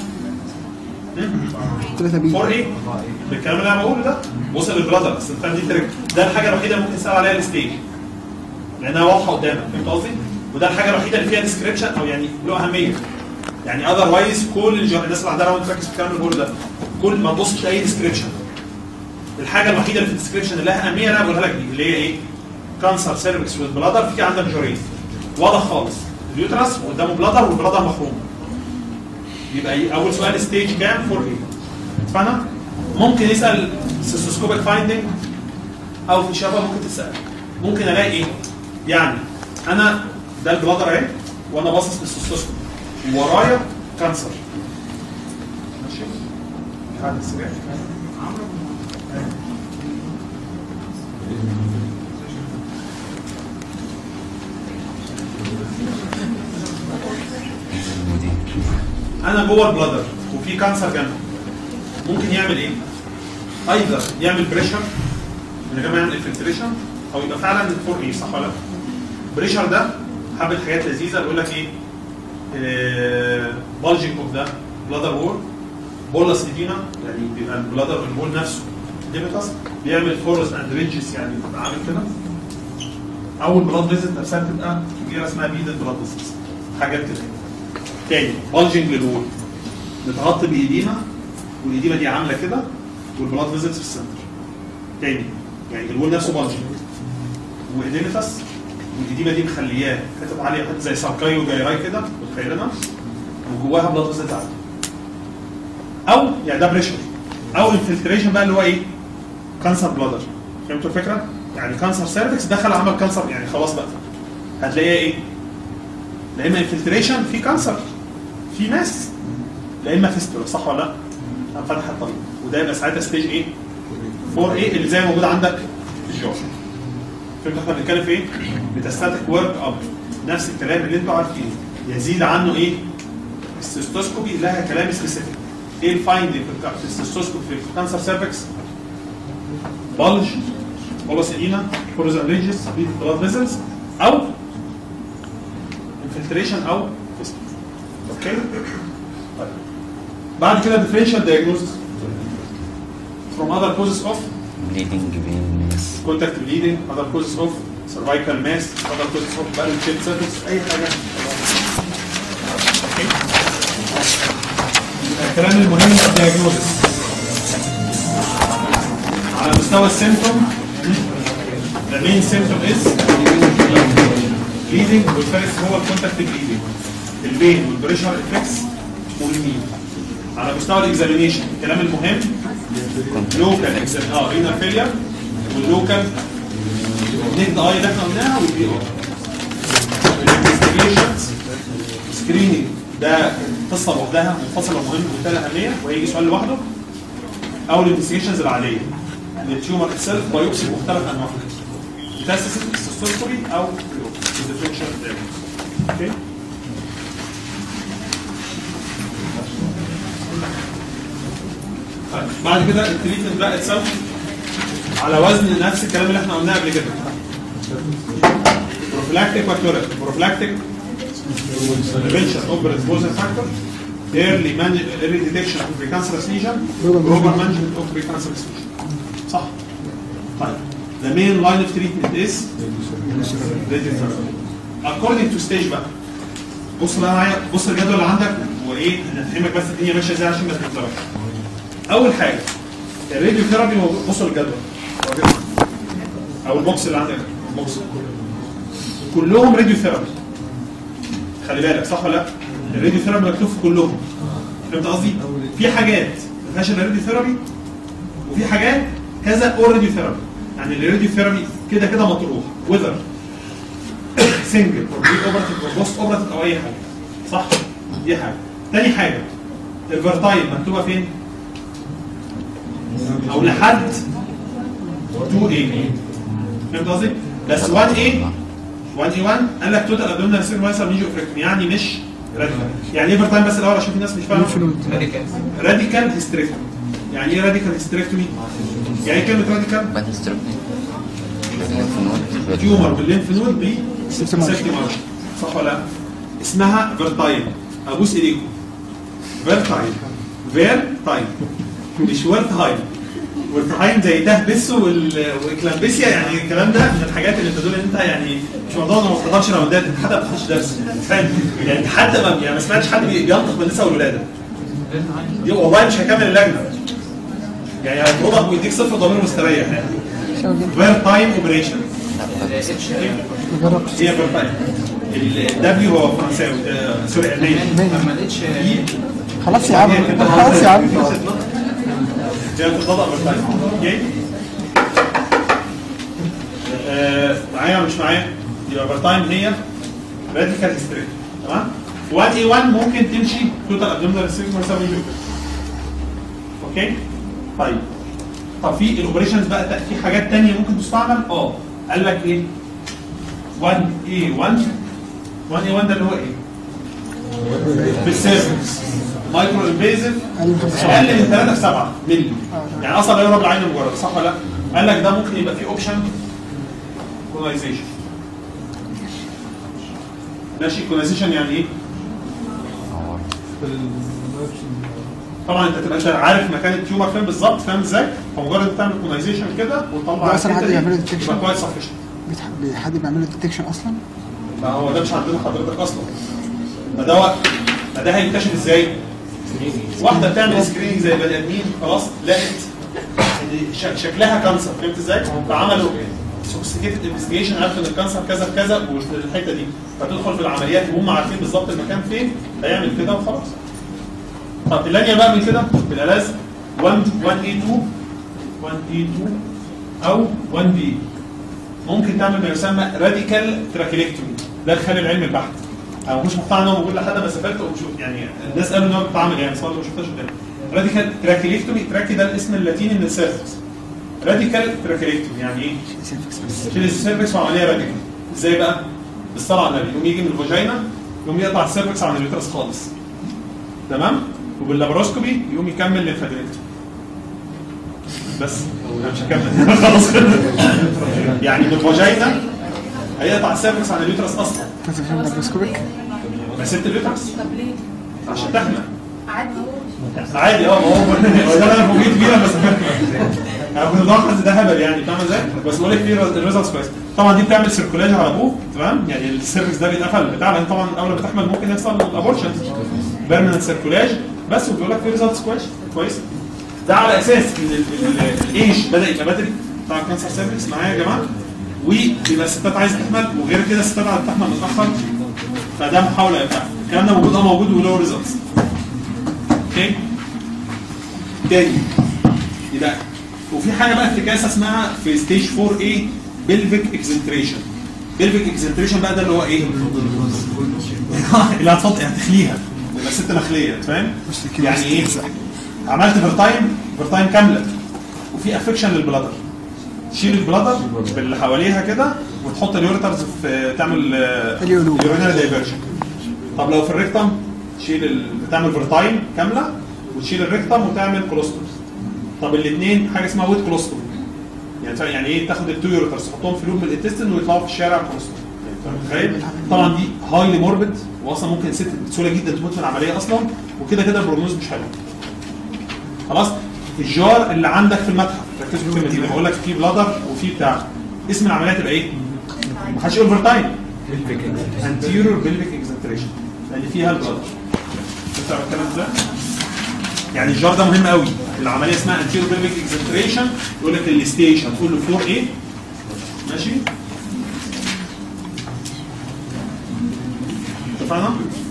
3 بي 4 ايه؟ بالكلام اللي انا بقوله ده وصل للبلادر بس انت فاهم دي ترك ده الحاجه الوحيده اللي ممكن تسال عليها الستيج لانها واضحه قدامك فهمت قصدي؟ وده الحاجه الوحيده اللي فيها ديسكريبشن او يعني له اهميه يعني اذروايز كل الج- الناس اللي عندها راوند تركز في الكلام اللي بقوله ده كل ما تبص تلاقي ديسكريبشن الحاجه الوحيده اللي في الديسكريبشن اللي لها اهميه اللي انا بقولها لك دي اللي هي ايه؟ كانسر سيرفكس والبلادر في عندك جورين واضح خالص اليوترس وقدامه بلادر والبلادر مخروم يبقى إيه؟ اول سؤال ستيج كام فور ايه اتفقنا؟ ممكن يسال سيستوسكوبيك فايندنج او في شبه ممكن تسال ممكن الاقي ايه؟ يعني انا ده البلادر اهي وانا باصص للسيستوسكوب ورايا كانسر ماشي؟ حد سريع انا جوه البلادر وفي كانسر جنبي ممكن يعمل ايه؟ ايضا يعمل بريشر من غير ما يعمل انفلتريشن او يبقى فعلا فور ايه صح ولا لا؟ بريشر ده حبه حاجات لذيذه بيقول لك ايه؟ بالجينج اوف ذا بلادر وول بولس ايدينا يعني بيبقى البلادر الوول نفسه ديمتاس بيعمل فورس اند ريدجز يعني بيبقى عامل كده اول بلاد فيزيت نفسها بتبقى كبيره اسمها بيدد بلاد فيزيت حاجات كده تاني بالجنج للوول متغطي بايدينا والايدينا دي عامله كده والبلاد فيزيتس في السنتر تاني يعني الوول نفسه بالجنج وادينيتاس والايديما دي مخلياه حته عاليه حته زي ساركاي وجايراي كده متخيلينها وجواها بلاد فيزيت عاليه او يعني ده بريشر او انفلتريشن بقى اللي هو ايه؟ كانسر بلادر فهمتوا الفكره؟ يعني كانسر سيرفكس دخل عمل كانسر يعني خلاص بقى هتلاقيها ايه؟ لا اما انفلتريشن في كانسر في ناس لا اما فيستولا صح ولا لا؟ قام فتح الطريق وده يبقى ساعتها ستيج ايه؟ 4 ايه اللي زي ما موجود عندك في الجو فهمت احنا بنتكلم في ايه؟ ميتاستاتيك ورك اب نفس الكلام اللي انتوا عارفينه يزيد عنه ايه؟ السيستوسكوبي لها كلام سبيسيفيك ايه الفايندنج في الك- في السيستوسكوبي في الكانسر سيرفكس؟ بلج بولس ايدينا فورزان ريجز بلاد فيزلز او انفلتريشن او فيستول اوكي طيب بعد كده differential diagnosis from other causes of bleeding بين ناس contact bleeding other causes of cervical mass other causes of barrel shaped surface اي حاجه اوكي يبقى الكلام المهم في الدياجنوزس على مستوى السيمتوم the main symptom is bleeding والفارس هو الكونتاكت بليدنج البين والبريشر افكتس مهمين على مستوى الاكزامينيشن الكلام المهم لوكال اه رينال فيلير واللوكال نيد اي اللي احنا قلناها والبي ار الانفستيجيشنز سكريننج ده قصه لوحدها منفصله ومهم ومنتهى الاهميه وهيجي سؤال لوحده او الانفستيجيشنز العاديه للتيومر اتسيلف بايوبسي بمختلف انواعها ميتاستاسيس سيستوسكوبي او ديفرنشال اوكي طيب بعد كده التريتمنت بقى اتسلف على وزن نفس الكلام اللي احنا قلناه قبل كده بروفلاكتيك وكيوريتيف بروفلاكتيك prevention of predisposing factor early manage early detection of precancerous lesion proper management of precancerous lesion صح طيب the main line of treatment is radiotherapy according to stage بقى بص بقى معايا بص الجدول اللي عندك وايه هنفهمك بس الدنيا ماشيه ازاي عشان ما تتلخبطش اول حاجه الراديو ثيرابي موجود بصوا الجدول او البوكس اللي عندك البوكس كلهم راديو ثيرابي خلي بالك صح ولا لا؟ الراديو ثيرابي مكتوب في كلهم فهمت قصدي؟ في حاجات ما فيهاش الا راديو ثيرابي وفي حاجات كذا اور راديو ثيرابي يعني الراديو ثيرابي كده كده مطروح وذر سنجل اور بري اوبراتيف اور بوست اوبراتيف او اي حاجه صح؟ دي حاجه تاني حاجه الفيرتايل مكتوبه فين؟ او لحد 2A فهمت قصدي؟ بس 1A 1A1 قال لك توتال ابدومينال سيرفايسال ميجو افريكتومي يعني مش راديكال يعني ايه بار تايم بس الاول عشان في ناس مش فاهمه راديكال هيستريكتومي يعني ايه راديكال هيستريكتومي؟ يعني ايه كلمه راديكال؟ بعد هيستروبني الليمف تيومر بالليمف نود ب سيفتي مارجن. سيفتي مارجن صح ولا لا؟ اسمها فيرتايم ابوس ايديكم فيرتايم فيرتايم مش ورتهايم ورتهايم زي ده بسو وال- واكلامبسيا يعني الكلام ده من الحاجات اللي تدل ان انت يعني مش موضوع انه ما بتحضرش راوندات انت حتى ما بتاخدش درس فاهم يعني انت حتى ما يعني ما سمعتش حد بي- بينطق بالنساء والولاده دي والله مش هيكمل اللجنه يعني هيطردك ويديك صفر ضمير مستريح يعني فير تايم اوبريشن هي فير تايم الدبليو هو فرنساوي آه، سوري الماني E خلاص يا عم خلاص يا عم زي ما بتطبق بالتايم اوكي آه، معايا ولا مش معايا يبقى بالتايم هي راديكال هيستريك تمام 1 اي 1 ممكن تمشي توتال ابدومينال سيجما 7 اوكي طيب طب في الاوبريشنز بقى تا- في حاجات تانية ممكن تستعمل اه قال لك ايه 1 اي 1 1 اي 1 ده اللي هو ايه في السيرفكس مايكرو انفيزيف اقل من 3 في 7 مللي يعني اصلا لا يضرب العين مجرد صح ولا لا؟ قال لك ده ممكن يبقى فيه اوبشن كونايزيشن ماشي كونايزيشن يعني ايه؟ طبعا انت تبقى شا- عارف مكان التيومر فين بالظبط فاهم ازاي؟ فمجرد انت تعمل كونايزيشن كده وتطلع ده أصلاً حد الحتة دي، بيعمله detection. يبقى كويس سفشن بيتح- حد بيعمل له ديتكشن اصلا ما هو ده مش عندنا حضرتك اصلا فده وقت فده هيكتشف ازاي؟ واحده بتعمل سكريننج زي البني ادمين خلاص لقت ان شك- شكلها كانسر فهمت ازاي؟ فعملوا سوفيستيكيتد انفستيجيشن عرفوا ان الكانسر كذا في كذا وفي الحته دي فتدخل في العمليات وهم عارفين بالظبط المكان فين فيعمل كده وخلاص. طب اللانيا بقى من كده في الالاز 1 1 اي 2 1 اي 2 او 1 بي ممكن تعمل ما يسمى راديكال تراكيلكتومي ده الخيال العلمي البحت انا مش مقتنع ان هو موجود لحد ما سافرت وشوف يعني الناس قالوا ان هو بيتعمل يعني بس برضه ما شفتهاش قدامي راديكال تراكيلكتومي تراكي ده الاسم اللاتيني من السيرفكس راديكال تراكيلكتومي يعني ايه؟ شيل السيرفكس وعمليه راديكال ازاي بقى؟ بالصلاه على النبي يقوم يجي من الفاجينا يقوم يقطع السيرفكس عن اليوترس خالص تمام؟ وباللابروسكوبي يقوم يكمل للفادينكتومي بس انا مش هكمل خلاص كده يعني من الفاجينا هيقطع السيرفكس عن اليوترس اصلا تنسى لابروسكوبيك ما سبت اليوترس طب ليه؟ عشان تحمل عادي عادي اه ما هو هو ده اللي انا فوجئت بيه لما سافرت انا كنت متوقع ان ده هبل يعني فاهم ازاي؟ بس بقول لك في الريزلتس كويس طبعا دي بتعمل سيركولاج على ابوه تمام يعني السيرفكس ده بيتقفل بتاع لان طبعا اول ما بتحمل ممكن يحصل ابورشن بيرمننت سيركولاج بس وبيقول لك في ريزلتس كويس كويس ده على اساس ان ال- ال- الايج بدا يبقى بدري بتاع كانسر سيرفكس معايا يا جماعه ويبقى الستات عايزه تحمل وغير كده الستات عايزه تحمل متاخر فده محاوله يبقى الكلام ده موجود اه موجود وله ريزلتس اوكي تاني يبقى وفي حاجه بقى افتكاسه اسمها في ستيج 4 a بلفيك اكزنتريشن بلفيك اكزنتريشن بقى ده اللي هو ايه؟ اللي هتحط يعني تخليها يبقى ست مخليه فاهم؟ يعني ايه؟ عملت فيرتايم فيرتايم كامله وفي افكشن للبلادر تشيل البلادر باللي حواليها كده وتحط اليوريترز في تعمل اليولو. اليورينال دايفرجن طب لو في الريكتم تشيل ال... تعمل فيرتايم كامله وتشيل الريكتم وتعمل كولوستوم طب الاثنين حاجه اسمها ويت كولوستوم يعني فا- يعني ايه تاخد التو يوريترز تحطهم في لوب من الانتستين ويطلعوا في الشارع كولوستوم يعني فاهم متخيل؟ طبعا دي هايلي موربد واصلا ممكن الست بسهوله جدا تموت في العمليه اصلا وكده كده البروجنوز مش حلو خلاص الجار اللي عندك في المتحف ركزوا في الكلمه دي بقول لك في بلادر وفي بتاع اسم العمليه تبقى ايه؟ ما حدش يقول فيرتايم انتيرور بلفيك اكزنتريشن لان فيها البلادر انت عارف الكلام ده؟ يعني الجار ده مهم قوي العمليه اسمها انتيرور بلفيك اكزنتريشن يقول لك الستيشن تقول له فلور ايه؟ ماشي؟ اتفقنا؟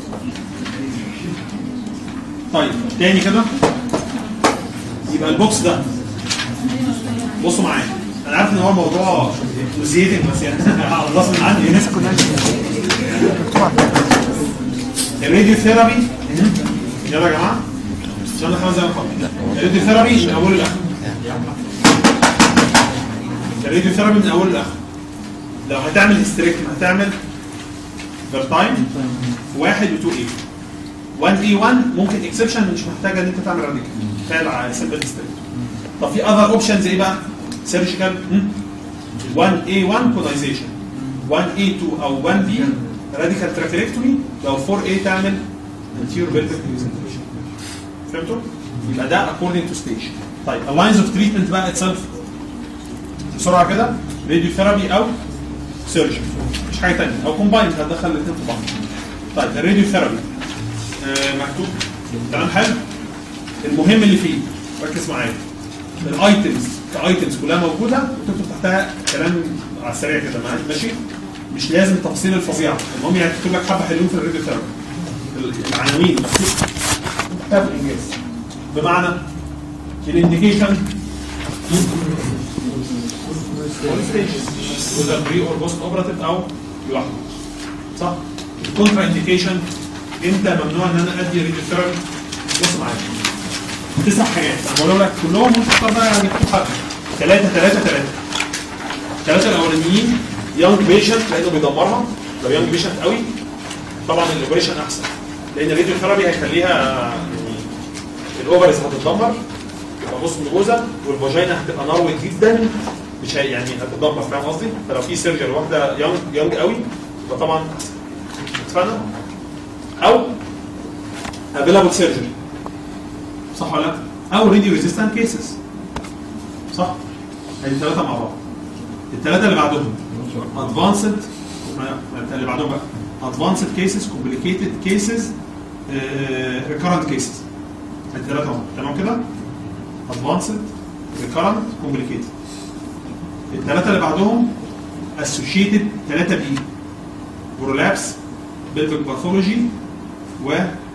طيب تاني كده يبقى البوكس ده بصوا معايا انا عارف ان هو موضوع مزيدك بس يعني غصب عني الناس كلها مكتوب على الفكرة. الراديو ثيرابي يلا يا جماعه عشان خمس دقايق خالص الراديو ثيرابي من اوله لاخره الراديو ثيرابي من اول لاخر لو هتعمل هيستريكتوم هتعمل فيرتايم واحد و 2 اي 1 اي 1 ممكن اكسبشن مش محتاجه ان انت تعمل راديكال تعمل على سمبل هيستريكتوم طب في اذر اوبشنز ايه بقى؟ سيرجيكال 1 اي 1 كونايزيشن 1 اي 2 او 1 بي راديكال تراكيركتومي لو 4 اي تعمل anterior pelvic presentation فهمتوا؟ يبقى ده according to stage طيب اللاينز اوف تريتمنت بقى اتسلف بسرعه كده راديو ثيرابي او سيرجن مش حاجه ثانيه او كومبايند هتدخل الاثنين في بعض طيب الراديو ثيرابي آه مكتوب كلام حلو المهم اللي فيه ركز معايا الايتمز كايتمز كلها موجوده وتكتب تحتها كلام على السريع كده معايا ماشي مش لازم التفاصيل الفظيعه المهم يعني تكتب لك حبه حلوين في الراديو ثيرابي العناوين مكتوب تحتها في الانجاز بمعنى الانديكيشن وده بري اور بوست اوبراتيف او لوحده صح؟ الكونترا انديكيشن امتى ممنوع ان انا ادي راديو ثيرابي بص معايا تسع حاجات انا بقول لك كلهم وانت تختار بقى يعني حق ثلاثه ثلاثه ثلاثه الثلاثه الاولانيين يونج بيشنت لانه بيدمرها لو يونج بيشنت قوي طبعا الاوبريشن احسن لان الراديو ثيرابي هيخليها يعني الاوفرز هتتدمر يبقى نص نجوزه والفاجينا هتبقى نروت جدا مش هي يعني هتتدمر فاهم قصدي؟ فلو في سيرجري واحده يونج يونج قوي يبقى طبعا احسن اتفقنا؟ او افيلابل سيرجري صح ولا لا؟ او راديو ريزيستنت كيسز صح؟ ادي الثلاثه مع بعض الثلاثه اللي بعدهم ادفانسد اللي بعدهم بقى ادفانسد كيسز كومبليكيتد كيسز ريكارنت كيسز الثلاثه اهو تمام كده؟ ادفانسد ريكارنت كومبليكيتد الثلاثه اللي بعدهم اسوشيتد 3 بي برولابس بيلفيك باثولوجي و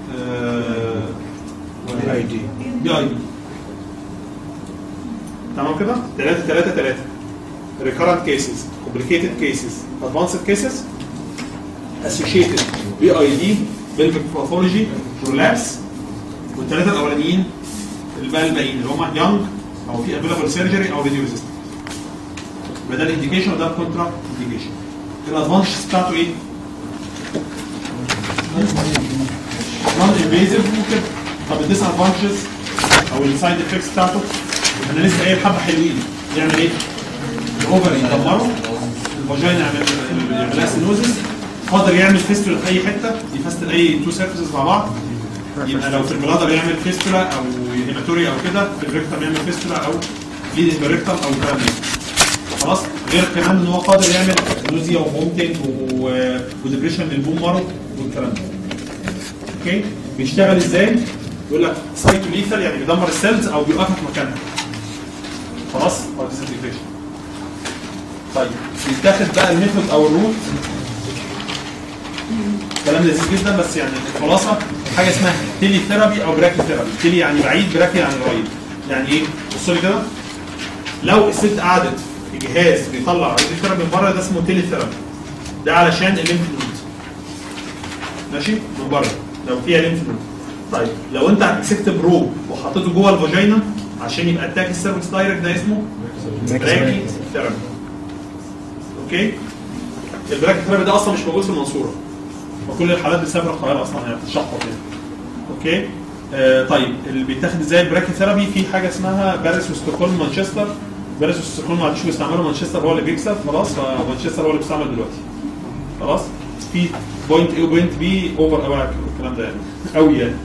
بي اي دي بي اي دي تمام كده 3 3 3 recurrent cases complicated cases advanced cases associated بي اي دي pelvic pathology prolapse والثلاثه الاولانيين اللي بقى الباقيين اللي هم يونج او في افيلابل سيرجري او راديو ريزيستنت يبقى ده الانديكيشن وده الكونترا انديكيشن الادفانتجز بتاعته ايه؟ نون انفيزيف ممكن طب الديس ادفانتجز او السايد افكتس بتاعته انا لسه قايل حبه حلوين يعمل ايه؟ الاوفر يدمره الفاجينا يعمل يعملها سينوزس قادر يعمل فيستولا في اي حته يفستل اي تو سيرفيسز مع بعض يبقى لو في البلادر يعمل فيستولا او هيماتوريا او كده في الريكتم يعمل فيستولا او ليد الريكتم او الكلام ده خلاص غير كمان ان هو قادر يعمل نوزيا وفومتنج وديبريشن للبوم مارو والكلام ده اوكي بيشتغل ازاي؟ يقول لك سايتو ليثال يعني بيدمر السيلز او بيوقفها في مكانها خلاص او ديسنتجريشن طيب بيتاخد بقى الميثود او الروت كلام لذيذ جدا بس يعني الخلاصه حاجه اسمها تيلي ثيرابي او براكي ثيرابي تيلي يعني بعيد براكي يعني قريب يعني ايه؟ بص لي كده لو الست قعدت في جهاز بيطلع راديو ثيرابي من بره ده اسمه تيلي ثيرابي ده علشان الليمف نود ماشي من بره لو فيها ليمف نود طيب لو انت مسكت بروب وحطيته جوه الفاجينا عشان يبقى اتاك السيرفكس دايركت ده اسمه براكي ثيرابي اوكي البراكي ثيرابي ده اصلا مش موجود في المنصوره وكل الحالات بتسافر القاهره اصلا يعني بتتشخبط يعني اوكي آه طيب اللي بيتاخد ازاي البراكي ثيرابي في حاجه اسمها باريس وستوكهولم مانشستر باريس وستوكهولم ما عادش بيستعملوا مانشستر هو اللي بيكسب خلاص فمانشستر هو اللي بيستعمل دلوقتي خلاص في بوينت اي وبوينت بي اوفر قوي الكلام ده يعني قوي يعني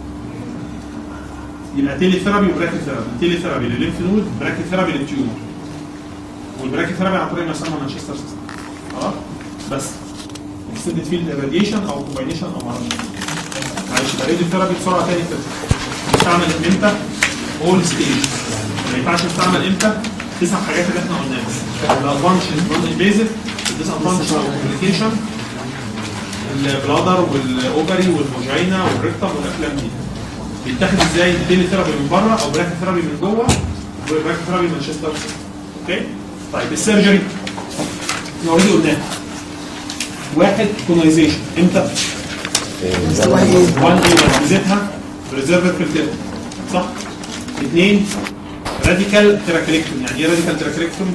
يبقى تيلي ثيرابي وبراكي ثيرابي تيلي ثيرابي للليمف نود براكي ثيرابي للتيومر والبراكي ثيرابي عن طريق ما يسمى مانشستر سيستم خلاص بس اكستندد فيلد راديشن او كومباينيشن او معرفش معلش يبقى راديو ثيرابي بسرعه تاني كده بيستعمل امتى؟ اول ستيج ما ينفعش يستعمل امتى؟ تسع حاجات اللي احنا قلناها الادفانتج نون انفيزيف الديس ادفانتج او كومبليكيشن البلادر والاوفري والفاجينا والريكتم والافلام دي بيتاخد ازاي تيلي ثيرابي من بره او براكي ثيرابي من جوه وبراكي ثيرابي مانشستر اوكي طيب السيرجري احنا اوريدي قلناها واحد كونايزيشن امتى؟ مستوى ايه؟ 1 ايه ميزتها ريزيرفد في التيرم صح؟ اثنين راديكال تراكريكتوم يعني ايه راديكال تراكريكتوم؟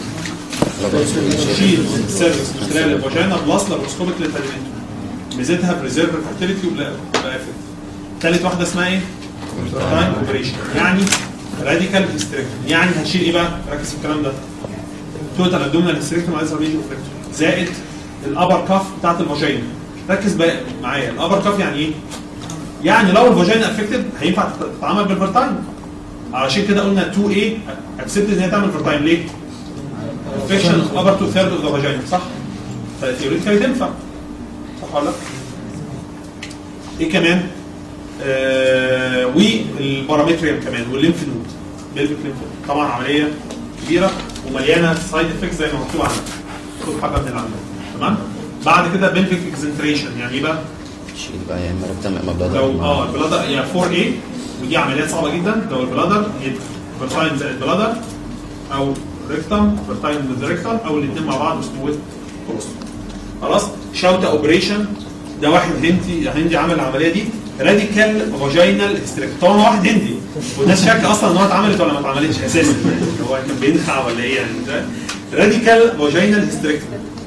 تشيل السيرفكس من خلال الفاجينا بلس لابروسكوبيك للباليمنتوم ميزتها بريزيرف فيرتيليتي وبلا افكت ثالث واحده اسمها ايه؟ تايم اوبريشن يعني راديكال هيستريكتوم يعني هتشيل ايه بقى؟ ركز في الكلام ده توتال ابدومينال هيستريكتوم عايز ريجن زائد الابر كاف بتاعت الفاجينا ركز بقى معايا الابر كاف يعني ايه؟ يعني لو الفاجينا افكتد هينفع تتعامل بالفرتايم علشان كده قلنا 2 a اكسبت ان هي تعمل فرتايم ليه؟ انفكشن ابر تو ثيرد اوف ذا فاجينا صح؟ فثيوريتيكالي تنفع صح ولا لا؟ ايه كمان؟ آه والبارامتريم كمان والليمف نود بيلفيك ليمف نود طبعا عمليه كبيره ومليانه سايد افكتس زي ما مكتوب عندك مكتوب حاجه من العمل تمام؟ بعد كده بلفيك اكزنتريشن يعني ايه بقى؟ شيل بقى يا اما ركتم يا اما بلادر لو اه البلادر يا 4 a ودي عمليات صعبه جدا لو البلادر يبقى فيرتاين زائد بلادر او ريكتم فيرتاين وذ ريكتم او الاثنين مع بعض اسمه ويت كولوستوم خلاص شاوتا اوبريشن ده واحد هندي هندي عمل العمليه دي راديكال فاجينال هيستريكتوم طبعا هو واحد هندي والناس شاكه اصلا ان هو اتعملت ولا ما اتعملتش اساسا هو كان بينخع ولا ايه يعني راديكال فاجينال هيستريكتوم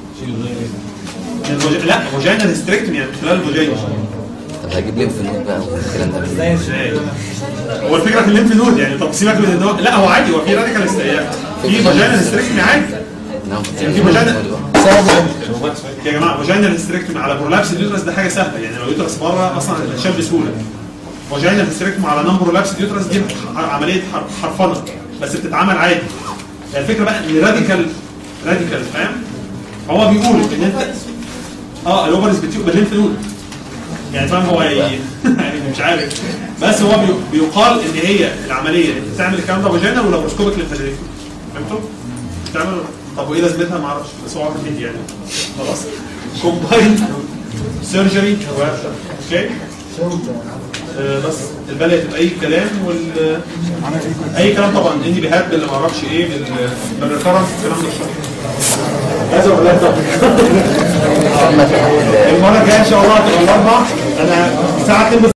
لا فاجينال هيستريكتوم يعني من خلال الفاجينا طب هجيب ليمف نود بقى والكلام ده منين؟ ازاي؟ هو الفكره في الليمف نود يعني طب سيبك من الدواء لا هو عادي هو في راديكال هيستريكتوم في فاجينال هيستريكتوم عادي نعم يعني في فاجينا يا جماعه فاجينال هيستريكتوم على برولابس اليوترس ده حاجه سهله يعني لو اليوترس بره اصلا هتتشال بسهوله فاجينال هيستريكتوم على نون برولابس اليوترس دي عمليه حر- حرفنه بس بتتعمل عادي يعني الفكره بقى ان راديكال راديكال فاهم؟ هو بيقول ان انت اه الاوفرز بتيجي بالليمف نود يعني فاهم هو ايه يعني مش عارف بس هو بي- بيقال ان هي العمليه اللي بتعمل الكلام ده فاجينا ولا بروسكوبيك للفاليديك فهمتوا؟ بتعمل طب وايه لازمتها ما اعرفش بس هو عارف مني يعني خلاص كومباين سيرجري اوكي آه بس البلد تبقى اي كلام وال اي كلام طبعا اني بهاب اللي ما اعرفش ايه بال- بالريفرنس الكلام ده هذا ولا ده المره الجايه ان شاء الله هتبقى الاربع انا الساعه 2 بالظبط